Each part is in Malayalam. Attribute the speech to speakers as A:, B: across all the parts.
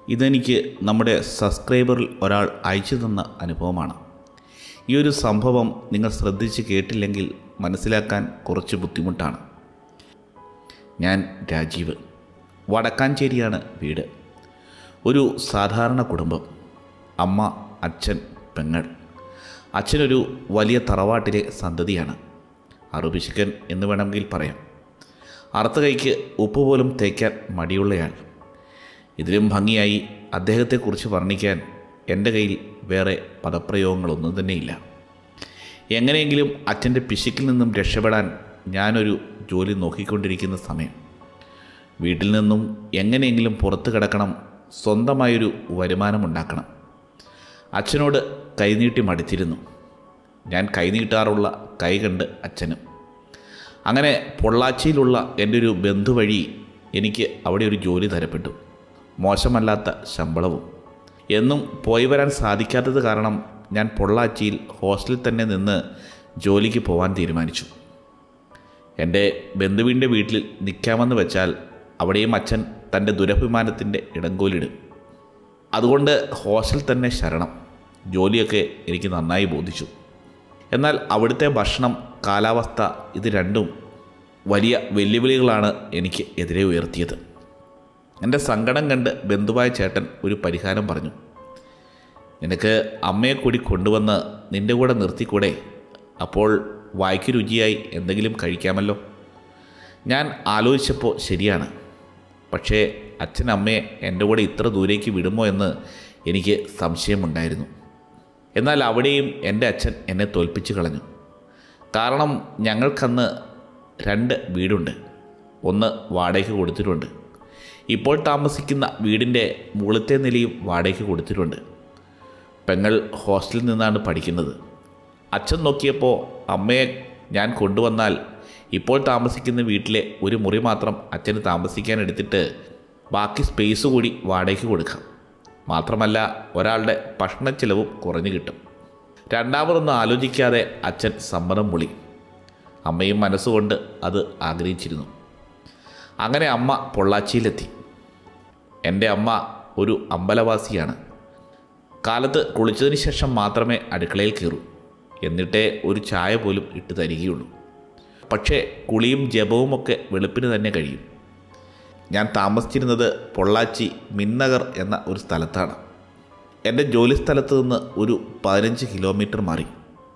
A: ഇതെനിക്ക് നമ്മുടെ സബ്സ്ക്രൈബറിൽ ഒരാൾ അയച്ചു തന്ന അനുഭവമാണ് ഈ ഒരു സംഭവം നിങ്ങൾ ശ്രദ്ധിച്ച് കേട്ടില്ലെങ്കിൽ മനസ്സിലാക്കാൻ കുറച്ച് ബുദ്ധിമുട്ടാണ് ഞാൻ രാജീവ് വടക്കാഞ്ചേരിയാണ് വീട് ഒരു സാധാരണ കുടുംബം അമ്മ അച്ഛൻ പെങ്ങൾ അച്ഛനൊരു വലിയ തറവാട്ടിലെ സന്തതിയാണ് അറുപിശുക്കൻ എന്ന് വേണമെങ്കിൽ പറയാം അറുത്ത കൈക്ക് ഉപ്പ് പോലും തേക്കാൻ മടിയുള്ളയാൾ ഇതിലും ഭംഗിയായി അദ്ദേഹത്തെക്കുറിച്ച് വർണ്ണിക്കാൻ എൻ്റെ കയ്യിൽ വേറെ പദപ്രയോഗങ്ങളൊന്നും തന്നെയില്ല എങ്ങനെയെങ്കിലും അച്ഛൻ്റെ പിശുക്കിൽ നിന്നും രക്ഷപ്പെടാൻ ഞാനൊരു ജോലി നോക്കിക്കൊണ്ടിരിക്കുന്ന സമയം വീട്ടിൽ നിന്നും എങ്ങനെയെങ്കിലും പുറത്തു കിടക്കണം സ്വന്തമായൊരു വരുമാനമുണ്ടാക്കണം അച്ഛനോട് കൈനീട്ടി മടുത്തിരുന്നു ഞാൻ കൈനീട്ടാറുള്ള കൈ കണ്ട് അച്ഛനും അങ്ങനെ പൊള്ളാച്ചിയിലുള്ള എൻ്റെ ഒരു ബന്ധു വഴി എനിക്ക് അവിടെ ഒരു ജോലി തരപ്പെട്ടു മോശമല്ലാത്ത ശമ്പളവും എന്നും പോയി വരാൻ സാധിക്കാത്തത് കാരണം ഞാൻ പൊള്ളാച്ചിയിൽ ഹോസ്റ്റലിൽ തന്നെ നിന്ന് ജോലിക്ക് പോകാൻ തീരുമാനിച്ചു എൻ്റെ ബന്ധുവിൻ്റെ വീട്ടിൽ നിൽക്കാമെന്ന് വെച്ചാൽ അവിടെയും അച്ഛൻ തൻ്റെ ദുരഭിമാനത്തിൻ്റെ ഇടങ്കോലിടും അതുകൊണ്ട് ഹോസ്റ്റലിൽ തന്നെ ശരണം ജോലിയൊക്കെ എനിക്ക് നന്നായി ബോധിച്ചു എന്നാൽ അവിടുത്തെ ഭക്ഷണം കാലാവസ്ഥ ഇത് രണ്ടും വലിയ വെല്ലുവിളികളാണ് എനിക്ക് എതിരെ ഉയർത്തിയത് എൻ്റെ സങ്കടം കണ്ട് ബന്ധുവായ ചേട്ടൻ ഒരു പരിഹാരം പറഞ്ഞു നിനക്ക് അമ്മയെ കൂടി കൊണ്ടുവന്ന് നിൻ്റെ കൂടെ നിർത്തിക്കൂടെ അപ്പോൾ വായ്ക്ക് രുചിയായി എന്തെങ്കിലും കഴിക്കാമല്ലോ ഞാൻ ആലോചിച്ചപ്പോൾ ശരിയാണ് പക്ഷേ അച്ഛൻ അമ്മയെ എൻ്റെ കൂടെ ഇത്ര ദൂരേക്ക് വിടുമോ എന്ന് എനിക്ക് സംശയമുണ്ടായിരുന്നു എന്നാൽ അവിടെയും എൻ്റെ അച്ഛൻ എന്നെ തോൽപ്പിച്ച് കളഞ്ഞു കാരണം ഞങ്ങൾക്കന്ന് രണ്ട് വീടുണ്ട് ഒന്ന് വാടകയ്ക്ക് കൊടുത്തിട്ടുണ്ട് ഇപ്പോൾ താമസിക്കുന്ന വീടിൻ്റെ മുകളിലത്തെ നിലയും വാടകയ്ക്ക് കൊടുത്തിട്ടുണ്ട് പെങ്ങൾ ഹോസ്റ്റലിൽ നിന്നാണ് പഠിക്കുന്നത് അച്ഛൻ നോക്കിയപ്പോൾ അമ്മയെ ഞാൻ കൊണ്ടുവന്നാൽ ഇപ്പോൾ താമസിക്കുന്ന വീട്ടിലെ ഒരു മുറി മാത്രം അച്ഛന് താമസിക്കാൻ എടുത്തിട്ട് ബാക്കി സ്പേസ് കൂടി വാടകയ്ക്ക് കൊടുക്കാം മാത്രമല്ല ഒരാളുടെ ഭക്ഷണ ചിലവും കുറഞ്ഞു കിട്ടും രണ്ടാമതൊന്നും ആലോചിക്കാതെ അച്ഛൻ സമ്മതം മുളി അമ്മയും മനസ്സുകൊണ്ട് അത് ആഗ്രഹിച്ചിരുന്നു അങ്ങനെ അമ്മ പൊള്ളാച്ചിയിലെത്തി എൻ്റെ അമ്മ ഒരു അമ്പലവാസിയാണ് കാലത്ത് കുളിച്ചതിന് ശേഷം മാത്രമേ അടുക്കളയിൽ കയറൂ എന്നിട്ടേ ഒരു ചായ പോലും ഇട്ട് തരികയുള്ളൂ പക്ഷേ കുളിയും ജപവുമൊക്കെ വെളുപ്പിന് തന്നെ കഴിയും ഞാൻ താമസിച്ചിരുന്നത് പൊള്ളാച്ചി മിന്നഗർ എന്ന ഒരു സ്ഥലത്താണ് എൻ്റെ ജോലി സ്ഥലത്ത് നിന്ന് ഒരു പതിനഞ്ച് കിലോമീറ്റർ മാറി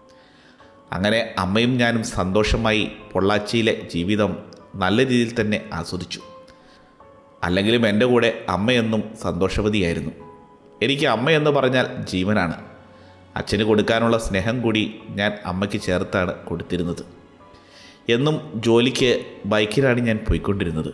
A: അങ്ങനെ അമ്മയും ഞാനും സന്തോഷമായി പൊള്ളാച്ചിയിലെ ജീവിതം നല്ല രീതിയിൽ തന്നെ ആസ്വദിച്ചു അല്ലെങ്കിലും എൻ്റെ കൂടെ അമ്മയെന്നും സന്തോഷവതിയായിരുന്നു എനിക്ക് അമ്മയെന്ന് പറഞ്ഞാൽ ജീവനാണ് അച്ഛന് കൊടുക്കാനുള്ള സ്നേഹം കൂടി ഞാൻ അമ്മയ്ക്ക് ചേർത്താണ് കൊടുത്തിരുന്നത് എന്നും ജോലിക്ക് ബൈക്കിലാണ് ഞാൻ പോയിക്കൊണ്ടിരുന്നത്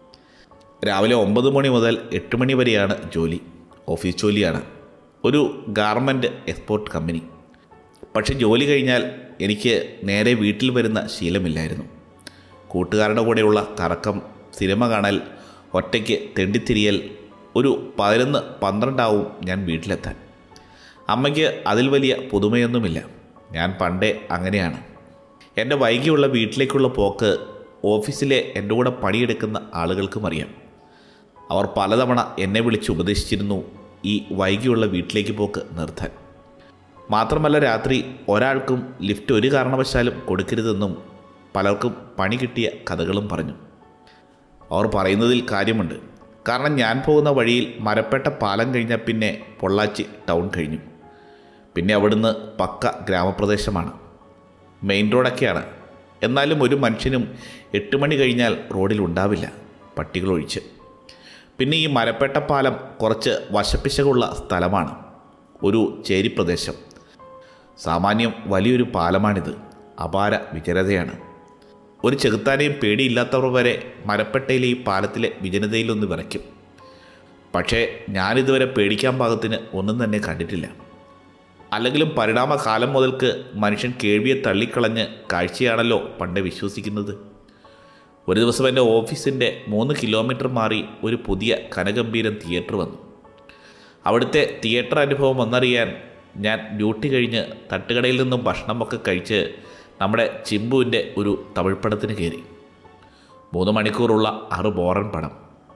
A: രാവിലെ ഒമ്പത് മണി മുതൽ എട്ട് മണി വരെയാണ് ജോലി ഓഫീസ് ജോലിയാണ് ഒരു ഗാർമെൻറ്റ് എക്സ്പോർട്ട് കമ്പനി പക്ഷെ ജോലി കഴിഞ്ഞാൽ എനിക്ക് നേരെ വീട്ടിൽ വരുന്ന ശീലമില്ലായിരുന്നു കൂട്ടുകാരുടെ കൂടെയുള്ള കറക്കം സിനിമ കാണൽ ഒറ്റയ്ക്ക് തെണ്ടിത്തിരിയൽ ഒരു പതിനൊന്ന് പന്ത്രണ്ടാവും ഞാൻ വീട്ടിലെത്താൻ അമ്മയ്ക്ക് അതിൽ വലിയ പുതുമയൊന്നുമില്ല ഞാൻ പണ്ടേ അങ്ങനെയാണ് എൻ്റെ വൈകിയുള്ള വീട്ടിലേക്കുള്ള പോക്ക് ഓഫീസിലെ എൻ്റെ കൂടെ പണിയെടുക്കുന്ന ആളുകൾക്കും അറിയാം അവർ പലതവണ എന്നെ വിളിച്ച് ഉപദേശിച്ചിരുന്നു ഈ വൈകിയുള്ള വീട്ടിലേക്ക് പോക്ക് നിർത്താൻ മാത്രമല്ല രാത്രി ഒരാൾക്കും ലിഫ്റ്റ് ഒരു കാരണവശാലും കൊടുക്കരുതെന്നും പലർക്കും പണി കിട്ടിയ കഥകളും പറഞ്ഞു അവർ പറയുന്നതിൽ കാര്യമുണ്ട് കാരണം ഞാൻ പോകുന്ന വഴിയിൽ മരപ്പെട്ട പാലം കഴിഞ്ഞാൽ പിന്നെ പൊള്ളാച്ചി ടൗൺ കഴിഞ്ഞു പിന്നെ അവിടുന്ന് പക്ക ഗ്രാമപ്രദേശമാണ് മെയിൻ റോഡൊക്കെയാണ് എന്നാലും ഒരു മനുഷ്യനും എട്ട് മണി കഴിഞ്ഞാൽ റോഡിൽ ഉണ്ടാവില്ല പട്ടികളൊഴിച്ച് പിന്നെ ഈ മരപ്പെട്ട പാലം കുറച്ച് വശപ്പിശകുള്ള സ്ഥലമാണ് ഒരു ചേരി പ്രദേശം സാമാന്യം വലിയൊരു പാലമാണിത് അപാര വിജനതയാണ് ഒരു ചെകുത്താനെയും പേടിയില്ലാത്തവർ വരെ മരപ്പെട്ടയിലെ ഈ പാലത്തിലെ വിജനതയിലൊന്ന് വിറയ്ക്കും പക്ഷേ ഞാനിതുവരെ പേടിക്കാൻ പാകത്തിന് ഒന്നും തന്നെ കണ്ടിട്ടില്ല അല്ലെങ്കിലും പരിണാമകാലം മുതൽക്ക് മനുഷ്യൻ കേൾവിയെ തള്ളിക്കളഞ്ഞ് കാഴ്ചയാണല്ലോ പണ്ട് വിശ്വസിക്കുന്നത് ഒരു ദിവസം എൻ്റെ ഓഫീസിൻ്റെ മൂന്ന് കിലോമീറ്റർ മാറി ഒരു പുതിയ കനഗംഭീരൻ തിയേറ്റർ വന്നു അവിടുത്തെ തിയേറ്റർ അനുഭവം ഒന്നറിയാൻ ഞാൻ ഡ്യൂട്ടി കഴിഞ്ഞ് തട്ടുകടയിൽ നിന്നും ഭക്ഷണമൊക്കെ കഴിച്ച് നമ്മുടെ ചിമ്പുവിൻ്റെ ഒരു തമിഴ് പടത്തിന് കയറി മൂന്ന് മണിക്കൂറുള്ള ആറ് ബോറൻ പടം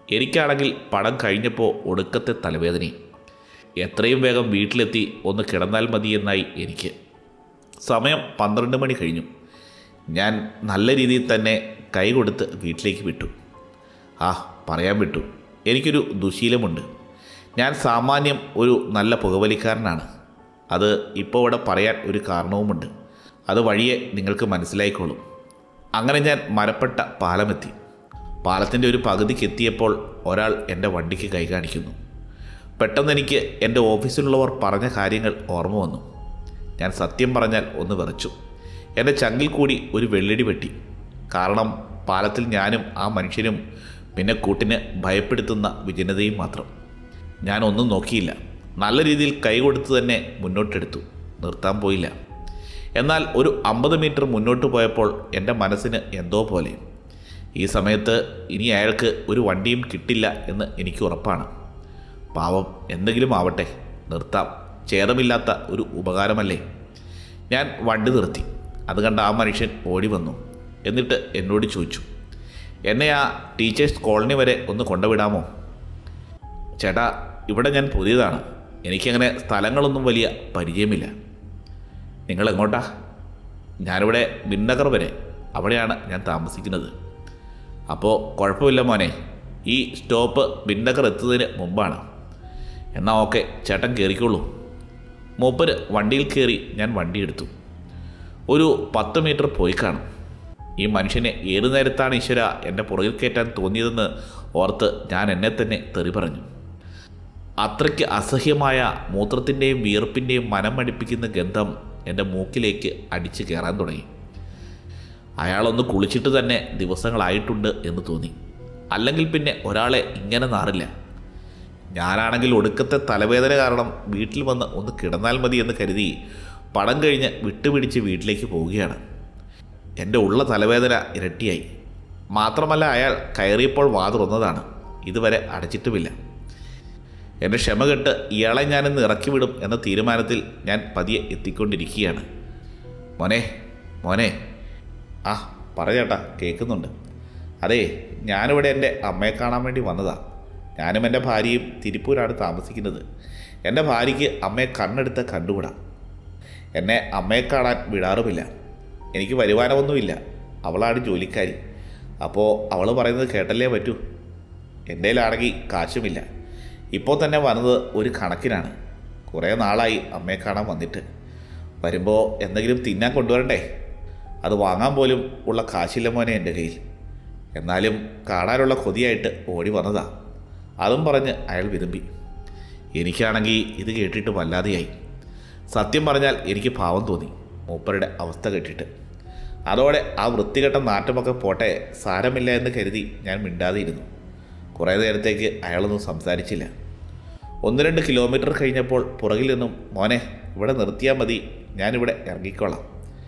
A: എനിക്കാണെങ്കിൽ പടം കഴിഞ്ഞപ്പോൾ ഒടുക്കത്തെ തലവേദനയും എത്രയും വേഗം വീട്ടിലെത്തി ഒന്ന് കിടന്നാൽ മതിയെന്നായി എനിക്ക് സമയം പന്ത്രണ്ട് മണി കഴിഞ്ഞു ഞാൻ നല്ല രീതിയിൽ തന്നെ കൈ കൊടുത്ത് വീട്ടിലേക്ക് വിട്ടു ആ പറയാൻ വിട്ടു എനിക്കൊരു ദുശീലമുണ്ട് ഞാൻ സാമാന്യം ഒരു നല്ല പുകവലിക്കാരനാണ് അത് ഇപ്പോൾ ഇവിടെ പറയാൻ ഒരു കാരണവുമുണ്ട് അത് വഴിയെ നിങ്ങൾക്ക് മനസ്സിലായിക്കോളും അങ്ങനെ ഞാൻ മരപ്പെട്ട പാലമെത്തി പാലത്തിൻ്റെ ഒരു പകുതിക്ക് എത്തിയപ്പോൾ ഒരാൾ എൻ്റെ വണ്ടിക്ക് കൈ കാണിക്കുന്നു പെട്ടെന്ന് എനിക്ക് എൻ്റെ ഓഫീസിലുള്ളവർ പറഞ്ഞ കാര്യങ്ങൾ ഓർമ്മ വന്നു ഞാൻ സത്യം പറഞ്ഞാൽ ഒന്ന് വിറച്ചു എൻ്റെ ചങ്കിൽ കൂടി ഒരു വെള്ളടി വെട്ടി കാരണം പാലത്തിൽ ഞാനും ആ മനുഷ്യനും പിന്നെ കൂട്ടിന് ഭയപ്പെടുത്തുന്ന വിജനതയും മാത്രം ഞാൻ ഒന്നും നോക്കിയില്ല നല്ല രീതിയിൽ കൈ കൊടുത്ത് തന്നെ മുന്നോട്ടെടുത്തു നിർത്താൻ പോയില്ല എന്നാൽ ഒരു അമ്പത് മീറ്റർ മുന്നോട്ട് പോയപ്പോൾ എൻ്റെ മനസ്സിന് എന്തോ പോലെ ഈ സമയത്ത് ഇനി അയാൾക്ക് ഒരു വണ്ടിയും കിട്ടില്ല എന്ന് എനിക്ക് ഉറപ്പാണ് പാവം എന്തെങ്കിലും ആവട്ടെ നിർത്താം ഛേദമില്ലാത്ത ഒരു ഉപകാരമല്ലേ ഞാൻ വണ്ടി നിർത്തി അത് കണ്ട ആ മനുഷ്യൻ ഓടി വന്നു എന്നിട്ട് എന്നോട് ചോദിച്ചു എന്നെ ആ ടീച്ചേഴ്സ് കോളനി വരെ ഒന്ന് കൊണ്ടുവിടാമോ ചേട്ടാ ഇവിടെ ഞാൻ പുതിയതാണ് എനിക്കങ്ങനെ സ്ഥലങ്ങളൊന്നും വലിയ പരിചയമില്ല നിങ്ങൾ എങ്ങോട്ടാ ഞാനിവിടെ ബിന്നഗർ വരെ അവിടെയാണ് ഞാൻ താമസിക്കുന്നത് അപ്പോൾ കുഴപ്പമില്ല മോനെ ഈ സ്റ്റോപ്പ് ബിന്നഗർ എത്തുന്നതിന് മുമ്പാണ് എന്നാൽ ഓക്കെ ചേട്ടൻ കയറിക്കോളൂ മൂപ്പര് വണ്ടിയിൽ കയറി ഞാൻ വണ്ടി എടുത്തു ഒരു പത്ത് മീറ്റർ പോയി കാണും ഈ മനുഷ്യനെ ഏതു നേരത്താണ് ഈശ്വര എൻ്റെ പുറകിൽ കയറ്റാൻ തോന്നിയതെന്ന് ഓർത്ത് ഞാൻ എന്നെ തന്നെ തെറി പറഞ്ഞു അത്രയ്ക്ക് അസഹ്യമായ മൂത്രത്തിൻ്റെയും വിയർപ്പിൻ്റെയും മനം മടിപ്പിക്കുന്ന ഗന്ധം എൻ്റെ മൂക്കിലേക്ക് അടിച്ചു കയറാൻ തുടങ്ങി അയാളൊന്ന് കുളിച്ചിട്ട് തന്നെ ദിവസങ്ങളായിട്ടുണ്ട് എന്ന് തോന്നി അല്ലെങ്കിൽ പിന്നെ ഒരാളെ ഇങ്ങനെ നാറില്ല ഞാനാണെങ്കിൽ ഒടുക്കത്തെ തലവേദന കാരണം വീട്ടിൽ വന്ന് ഒന്ന് കിടന്നാൽ മതി എന്ന് കരുതി പടം കഴിഞ്ഞ് വിട്ടുപിടിച്ച് വീട്ടിലേക്ക് പോവുകയാണ് എൻ്റെ ഉള്ള തലവേദന ഇരട്ടിയായി മാത്രമല്ല അയാൾ കയറിയപ്പോൾ വാ തുറന്നതാണ് ഇതുവരെ അടച്ചിട്ടുമില്ല എൻ്റെ ക്ഷമ കെട്ട് ഇയാളെ ഞാനിന്ന് ഇറക്കി വിടും എന്ന തീരുമാനത്തിൽ ഞാൻ പതിയെ എത്തിക്കൊണ്ടിരിക്കുകയാണ് മോനെ മോനെ ആ പറ ചേട്ടാ കേൾക്കുന്നുണ്ട് അതേ ഞാനിവിടെ എൻ്റെ അമ്മയെ കാണാൻ വേണ്ടി വന്നതാ ഞാനും എൻ്റെ ഭാര്യയും തിരുപ്പൂരാണ് താമസിക്കുന്നത് എൻ്റെ ഭാര്യയ്ക്ക് അമ്മയെ കണ്ണെടുത്ത് കണ്ടുകൂടാ എന്നെ അമ്മയെ കാണാൻ വിടാറുമില്ല എനിക്ക് വരുമാനമൊന്നുമില്ല അവളാണ് ജോലിക്കാരി അപ്പോൾ അവൾ പറയുന്നത് കേട്ടല്ലേ പറ്റൂ എൻ്റെ കയ്യിലാണെങ്കിൽ കാശുമില്ല ഇപ്പോൾ തന്നെ വന്നത് ഒരു കണക്കിനാണ് കുറേ നാളായി അമ്മയെ കാണാൻ വന്നിട്ട് വരുമ്പോൾ എന്തെങ്കിലും തിന്നാൻ കൊണ്ടുവരണ്ടേ അത് വാങ്ങാൻ പോലും ഉള്ള കാശില്ല മോനെ എൻ്റെ കയ്യിൽ എന്നാലും കാണാനുള്ള കൊതിയായിട്ട് ഓടി വന്നതാ അതും പറഞ്ഞ് അയാൾ വിരുമ്പി എനിക്കാണെങ്കിൽ ഇത് കേട്ടിട്ട് വല്ലാതെയായി സത്യം പറഞ്ഞാൽ എനിക്ക് പാവം തോന്നി മൂപ്പരുടെ അവസ്ഥ കേട്ടിട്ട് അതോടെ ആ വൃത്തികെട്ട നാറ്റമൊക്കെ പോട്ടെ സാരമില്ല എന്ന് കരുതി ഞാൻ മിണ്ടാതെ ഇരുന്നു കുറേ നേരത്തേക്ക് അയാളൊന്നും സംസാരിച്ചില്ല ഒന്ന് രണ്ട് കിലോമീറ്റർ കഴിഞ്ഞപ്പോൾ പുറകിൽ നിന്നും മോനെ ഇവിടെ നിർത്തിയാൽ മതി ഞാനിവിടെ ഇറങ്ങിക്കോളാം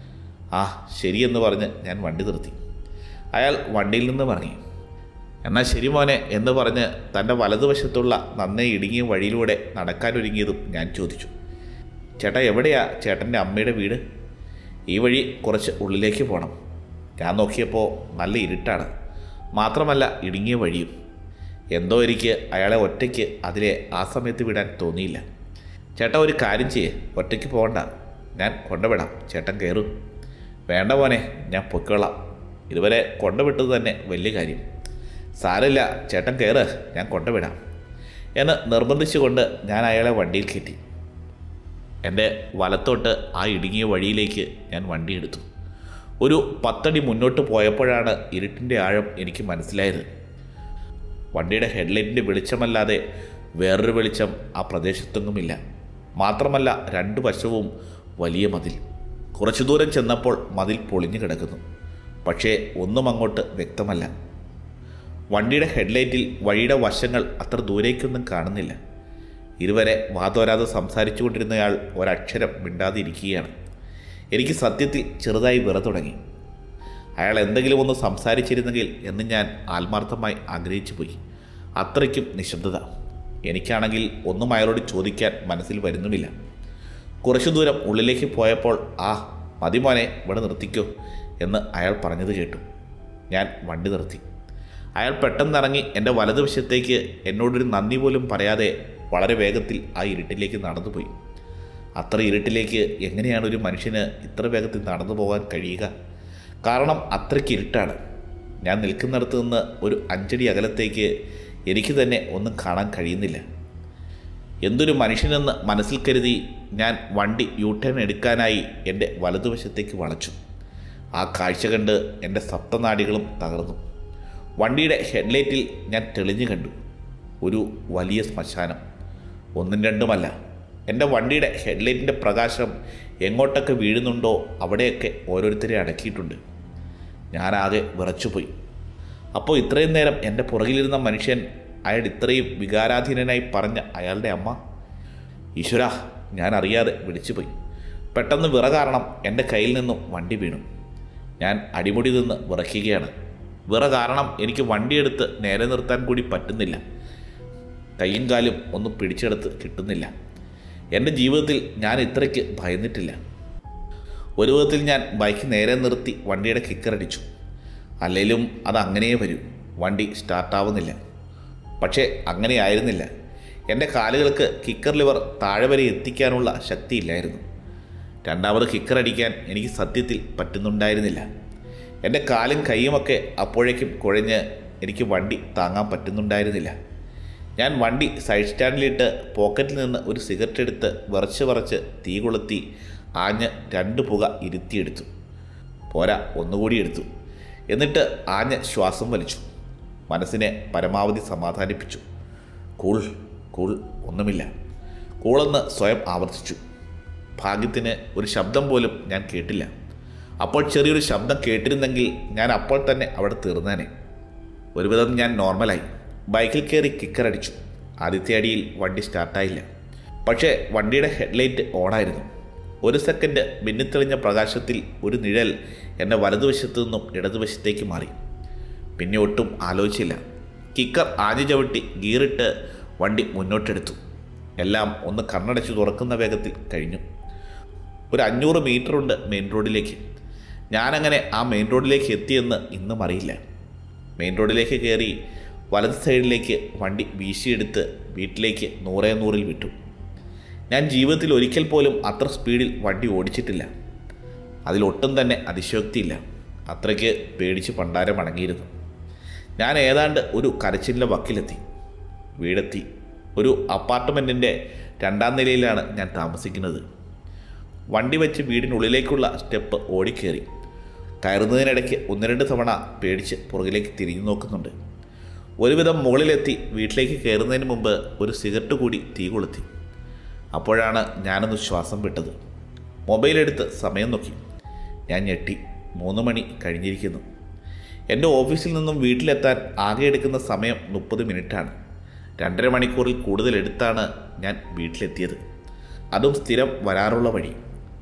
A: ആ ശരിയെന്ന് പറഞ്ഞ് ഞാൻ വണ്ടി നിർത്തി അയാൾ വണ്ടിയിൽ നിന്ന് ഇറങ്ങി എന്നാൽ ശരി മോനെ എന്ന് പറഞ്ഞ് തൻ്റെ വലതുവശത്തുള്ള നന്നേ ഇടുങ്ങിയ വഴിയിലൂടെ നടക്കാനൊരുങ്ങിയതും ഞാൻ ചോദിച്ചു ചേട്ടാ എവിടെയാ ചേട്ടൻ്റെ അമ്മയുടെ വീട് ഈ വഴി കുറച്ച് ഉള്ളിലേക്ക് പോകണം ഞാൻ നോക്കിയപ്പോൾ നല്ല ഇരുട്ടാണ് മാത്രമല്ല ഇടുങ്ങിയ വഴിയും എന്തോ എനിക്ക് അയാളെ ഒറ്റയ്ക്ക് അതിലെ ആ സമയത്ത് വിടാൻ തോന്നിയില്ല ചേട്ടാ ഒരു കാര്യം ചെയ്യേ ഒറ്റയ്ക്ക് പോകണ്ട ഞാൻ കൊണ്ടുവിടാം ചേട്ടൻ കയറും വേണ്ട മോനെ ഞാൻ പൊയ്ക്കോളാം ഇതുവരെ കൊണ്ടുവിട്ടത് തന്നെ വലിയ കാര്യം സാരമില്ല ചേട്ടൻ കയറ് ഞാൻ കൊണ്ടുവിടാം എന്ന് നിർബന്ധിച്ചുകൊണ്ട് ഞാൻ അയാളെ വണ്ടിയിൽ കയറ്റി എൻ്റെ വലത്തോട്ട് ആ ഇടുങ്ങിയ വഴിയിലേക്ക് ഞാൻ വണ്ടി എടുത്തു ഒരു പത്തടി മുന്നോട്ട് പോയപ്പോഴാണ് ഇരുട്ടിൻ്റെ ആഴം എനിക്ക് മനസ്സിലായത് വണ്ടിയുടെ ഹെഡ്ലൈറ്റിൻ്റെ വെളിച്ചമല്ലാതെ വേറൊരു വെളിച്ചം ആ പ്രദേശത്തൊന്നുമില്ല മാത്രമല്ല രണ്ട് വശവും വലിയ മതിൽ കുറച്ചു ദൂരം ചെന്നപ്പോൾ മതിൽ പൊളിഞ്ഞു കിടക്കുന്നു പക്ഷേ ഒന്നും അങ്ങോട്ട് വ്യക്തമല്ല വണ്ടിയുടെ ഹെഡ്ലൈറ്റിൽ വഴിയുടെ വശങ്ങൾ അത്ര ദൂരേക്കൊന്നും കാണുന്നില്ല ഇരുവരെ വാതോരാതെ സംസാരിച്ചു കൊണ്ടിരുന്നയാൾ ഒരക്ഷരം മിണ്ടാതെ ഇരിക്കുകയാണ് എനിക്ക് സത്യത്തിൽ ചെറുതായി വിറ തുടങ്ങി അയാൾ എന്തെങ്കിലും ഒന്ന് സംസാരിച്ചിരുന്നെങ്കിൽ എന്ന് ഞാൻ ആത്മാർത്ഥമായി ആഗ്രഹിച്ചു പോയി അത്രയ്ക്കും നിശബ്ദത എനിക്കാണെങ്കിൽ ഒന്നും അയാളോട് ചോദിക്കാൻ മനസ്സിൽ വരുന്നുമില്ല കുറച്ചു ദൂരം ഉള്ളിലേക്ക് പോയപ്പോൾ ആ മതി മോനെ ഇവിടെ നിർത്തിക്കോ എന്ന് അയാൾ പറഞ്ഞത് കേട്ടു ഞാൻ വണ്ടി നിർത്തി അയാൾ പെട്ടെന്ന് ഇറങ്ങി എൻ്റെ വലതുവശത്തേക്ക് എന്നോടൊരു നന്ദി പോലും പറയാതെ വളരെ വേഗത്തിൽ ആ ഇരുട്ടിലേക്ക് നടന്നുപോയി അത്ര ഇരുട്ടിലേക്ക് എങ്ങനെയാണ് ഒരു മനുഷ്യന് ഇത്ര വേഗത്തിൽ നടന്നു പോകാൻ കഴിയുക കാരണം അത്രയ്ക്ക് ഇരുട്ടാണ് ഞാൻ നിൽക്കുന്നിടത്ത് നിന്ന് ഒരു അഞ്ചടി അകലത്തേക്ക് എനിക്ക് തന്നെ ഒന്നും കാണാൻ കഴിയുന്നില്ല എന്തൊരു മനുഷ്യനെന്ന് മനസ്സിൽ കരുതി ഞാൻ വണ്ടി യൂ ടേൺ എടുക്കാനായി എൻ്റെ വലതുവശത്തേക്ക് വളച്ചു ആ കാഴ്ച കണ്ട് എൻ്റെ സപ്തനാടികളും തകർന്നു വണ്ടിയുടെ ഹെഡ്ലൈറ്റിൽ ഞാൻ തെളിഞ്ഞു കണ്ടു ഒരു വലിയ ശ്മശാനം ഒന്നും രണ്ടുമല്ല എൻ്റെ വണ്ടിയുടെ ഹെഡ്ലൈറ്റിൻ്റെ പ്രകാശം എങ്ങോട്ടൊക്കെ വീഴുന്നുണ്ടോ അവിടെയൊക്കെ ഓരോരുത്തരെ അടക്കിയിട്ടുണ്ട് ഞാനാകെ വിറച്ചുപോയി അപ്പോൾ ഇത്രയും നേരം എൻ്റെ പുറകിലിരുന്ന മനുഷ്യൻ അയാൾ ഇത്രയും വികാരാധീനനായി പറഞ്ഞ അയാളുടെ അമ്മ ഈശ്വര ഞാൻ അറിയാതെ വിളിച്ചുപോയി പെട്ടെന്ന് വിറ കാരണം എൻ്റെ കയ്യിൽ നിന്നും വണ്ടി വീണു ഞാൻ അടിമുടി നിന്ന് വിറയ്ക്കുകയാണ് വിറ കാരണം എനിക്ക് വണ്ടിയെടുത്ത് നേരെ നിർത്താൻ കൂടി പറ്റുന്നില്ല കൈയും കാലും ഒന്നും പിടിച്ചെടുത്ത് കിട്ടുന്നില്ല എൻ്റെ ജീവിതത്തിൽ ഞാൻ ഇത്രയ്ക്ക് ഭയന്നിട്ടില്ല ഒരു വിധത്തിൽ ഞാൻ ബൈക്ക് നേരെ നിർത്തി വണ്ടിയുടെ കിക്കറടിച്ചു അല്ലെങ്കിലും അത് അങ്ങനെയേ വരൂ വണ്ടി സ്റ്റാർട്ടാവുന്നില്ല പക്ഷേ അങ്ങനെ ആയിരുന്നില്ല എൻ്റെ കാലുകൾക്ക് കിക്കർ ലിവർ താഴെ വരെ എത്തിക്കാനുള്ള ശക്തിയില്ലായിരുന്നു രണ്ടാമത് കിക്കർ അടിക്കാൻ എനിക്ക് സത്യത്തിൽ പറ്റുന്നുണ്ടായിരുന്നില്ല എൻ്റെ കാലും കൈയുമൊക്കെ അപ്പോഴേക്കും കുഴഞ്ഞ് എനിക്ക് വണ്ടി താങ്ങാൻ പറ്റുന്നുണ്ടായിരുന്നില്ല ഞാൻ വണ്ടി സൈഡ് സ്റ്റാൻഡിലിട്ട് പോക്കറ്റിൽ നിന്ന് ഒരു സിഗരറ്റ് എടുത്ത് വിറച്ച് വിറച്ച് തീ കൊളുത്തി ആഞ്ഞ് രണ്ട് പുക ഇരുത്തിയെടുത്തു പോരാ ഒന്നുകൂടി എടുത്തു എന്നിട്ട് ആഞ്ഞ് ശ്വാസം വലിച്ചു മനസ്സിനെ പരമാവധി സമാധാനിപ്പിച്ചു കൂൾ കൂൾ ഒന്നുമില്ല കൂളെന്ന് സ്വയം ആവർത്തിച്ചു ഭാഗ്യത്തിന് ഒരു ശബ്ദം പോലും ഞാൻ കേട്ടില്ല അപ്പോൾ ചെറിയൊരു ശബ്ദം കേട്ടിരുന്നെങ്കിൽ ഞാൻ അപ്പോൾ തന്നെ അവിടെ തീർന്നേനെ ഒരുവിധം ഞാൻ നോർമലായി ബൈക്കിൽ കയറി കിക്കറടിച്ചു ആദ്യത്തെ അടിയിൽ വണ്ടി സ്റ്റാർട്ടായില്ല പക്ഷേ വണ്ടിയുടെ ഹെഡ്ലൈറ്റ് ഓണായിരുന്നു ഒരു സെക്കൻഡ് മിന്നിത്തെളിഞ്ഞ പ്രകാശത്തിൽ ഒരു നിഴൽ എൻ്റെ വലതുവശത്തു നിന്നും ഇടതുവശത്തേക്ക് മാറി പിന്നെ ഒട്ടും ആലോചിച്ചില്ല കിക്കർ ആഞ്ഞു ചവിട്ടി ഗീറിട്ട് വണ്ടി മുന്നോട്ടെടുത്തു എല്ലാം ഒന്ന് കണ്ണടച്ച് തുറക്കുന്ന വേഗത്തിൽ കഴിഞ്ഞു ഒരു അഞ്ഞൂറ് മീറ്ററുണ്ട് മെയിൻ റോഡിലേക്ക് ഞാനങ്ങനെ ആ മെയിൻ റോഡിലേക്ക് എത്തിയെന്ന് ഇന്നും അറിയില്ല മെയിൻ റോഡിലേക്ക് കയറി വലത് സൈഡിലേക്ക് വണ്ടി വീശിയെടുത്ത് വീട്ടിലേക്ക് നൂറേ നൂറിൽ വിട്ടു ഞാൻ ജീവിതത്തിൽ ഒരിക്കൽ പോലും അത്ര സ്പീഡിൽ വണ്ടി ഓടിച്ചിട്ടില്ല അതിലൊട്ടും തന്നെ അതിശയോക്തിയില്ല അത്രയ്ക്ക് പേടിച്ച് പണ്ടാരം അടങ്ങിയിരുന്നു ഞാൻ ഏതാണ്ട് ഒരു കരച്ചിലിൻ്റെ വക്കിലെത്തി വീടെത്തി ഒരു അപ്പാർട്ട്മെൻറ്റിൻ്റെ രണ്ടാം നിലയിലാണ് ഞാൻ താമസിക്കുന്നത് വണ്ടി വെച്ച് വീടിനുള്ളിലേക്കുള്ള സ്റ്റെപ്പ് ഓടിക്കേറി കയറുന്നതിനിടയ്ക്ക് ഒന്ന് രണ്ട് തവണ പേടിച്ച് പുറകിലേക്ക് തിരിഞ്ഞു നോക്കുന്നുണ്ട് ഒരുവിധം മുകളിലെത്തി വീട്ടിലേക്ക് കയറുന്നതിന് മുമ്പ് ഒരു സിഗരറ്റ് കൂടി തീ കൊളുത്തി അപ്പോഴാണ് ഞാനൊന്ന് ശ്വാസം വിട്ടത് മൊബൈൽ എടുത്ത് സമയം നോക്കി ഞാൻ ഞെട്ടി മൂന്ന് മണി കഴിഞ്ഞിരിക്കുന്നു എൻ്റെ ഓഫീസിൽ നിന്നും വീട്ടിലെത്താൻ ആകെ എടുക്കുന്ന സമയം മുപ്പത് മിനിറ്റാണ് രണ്ടര മണിക്കൂറിൽ കൂടുതൽ എടുത്താണ് ഞാൻ വീട്ടിലെത്തിയത് അതും സ്ഥിരം വരാറുള്ള വഴി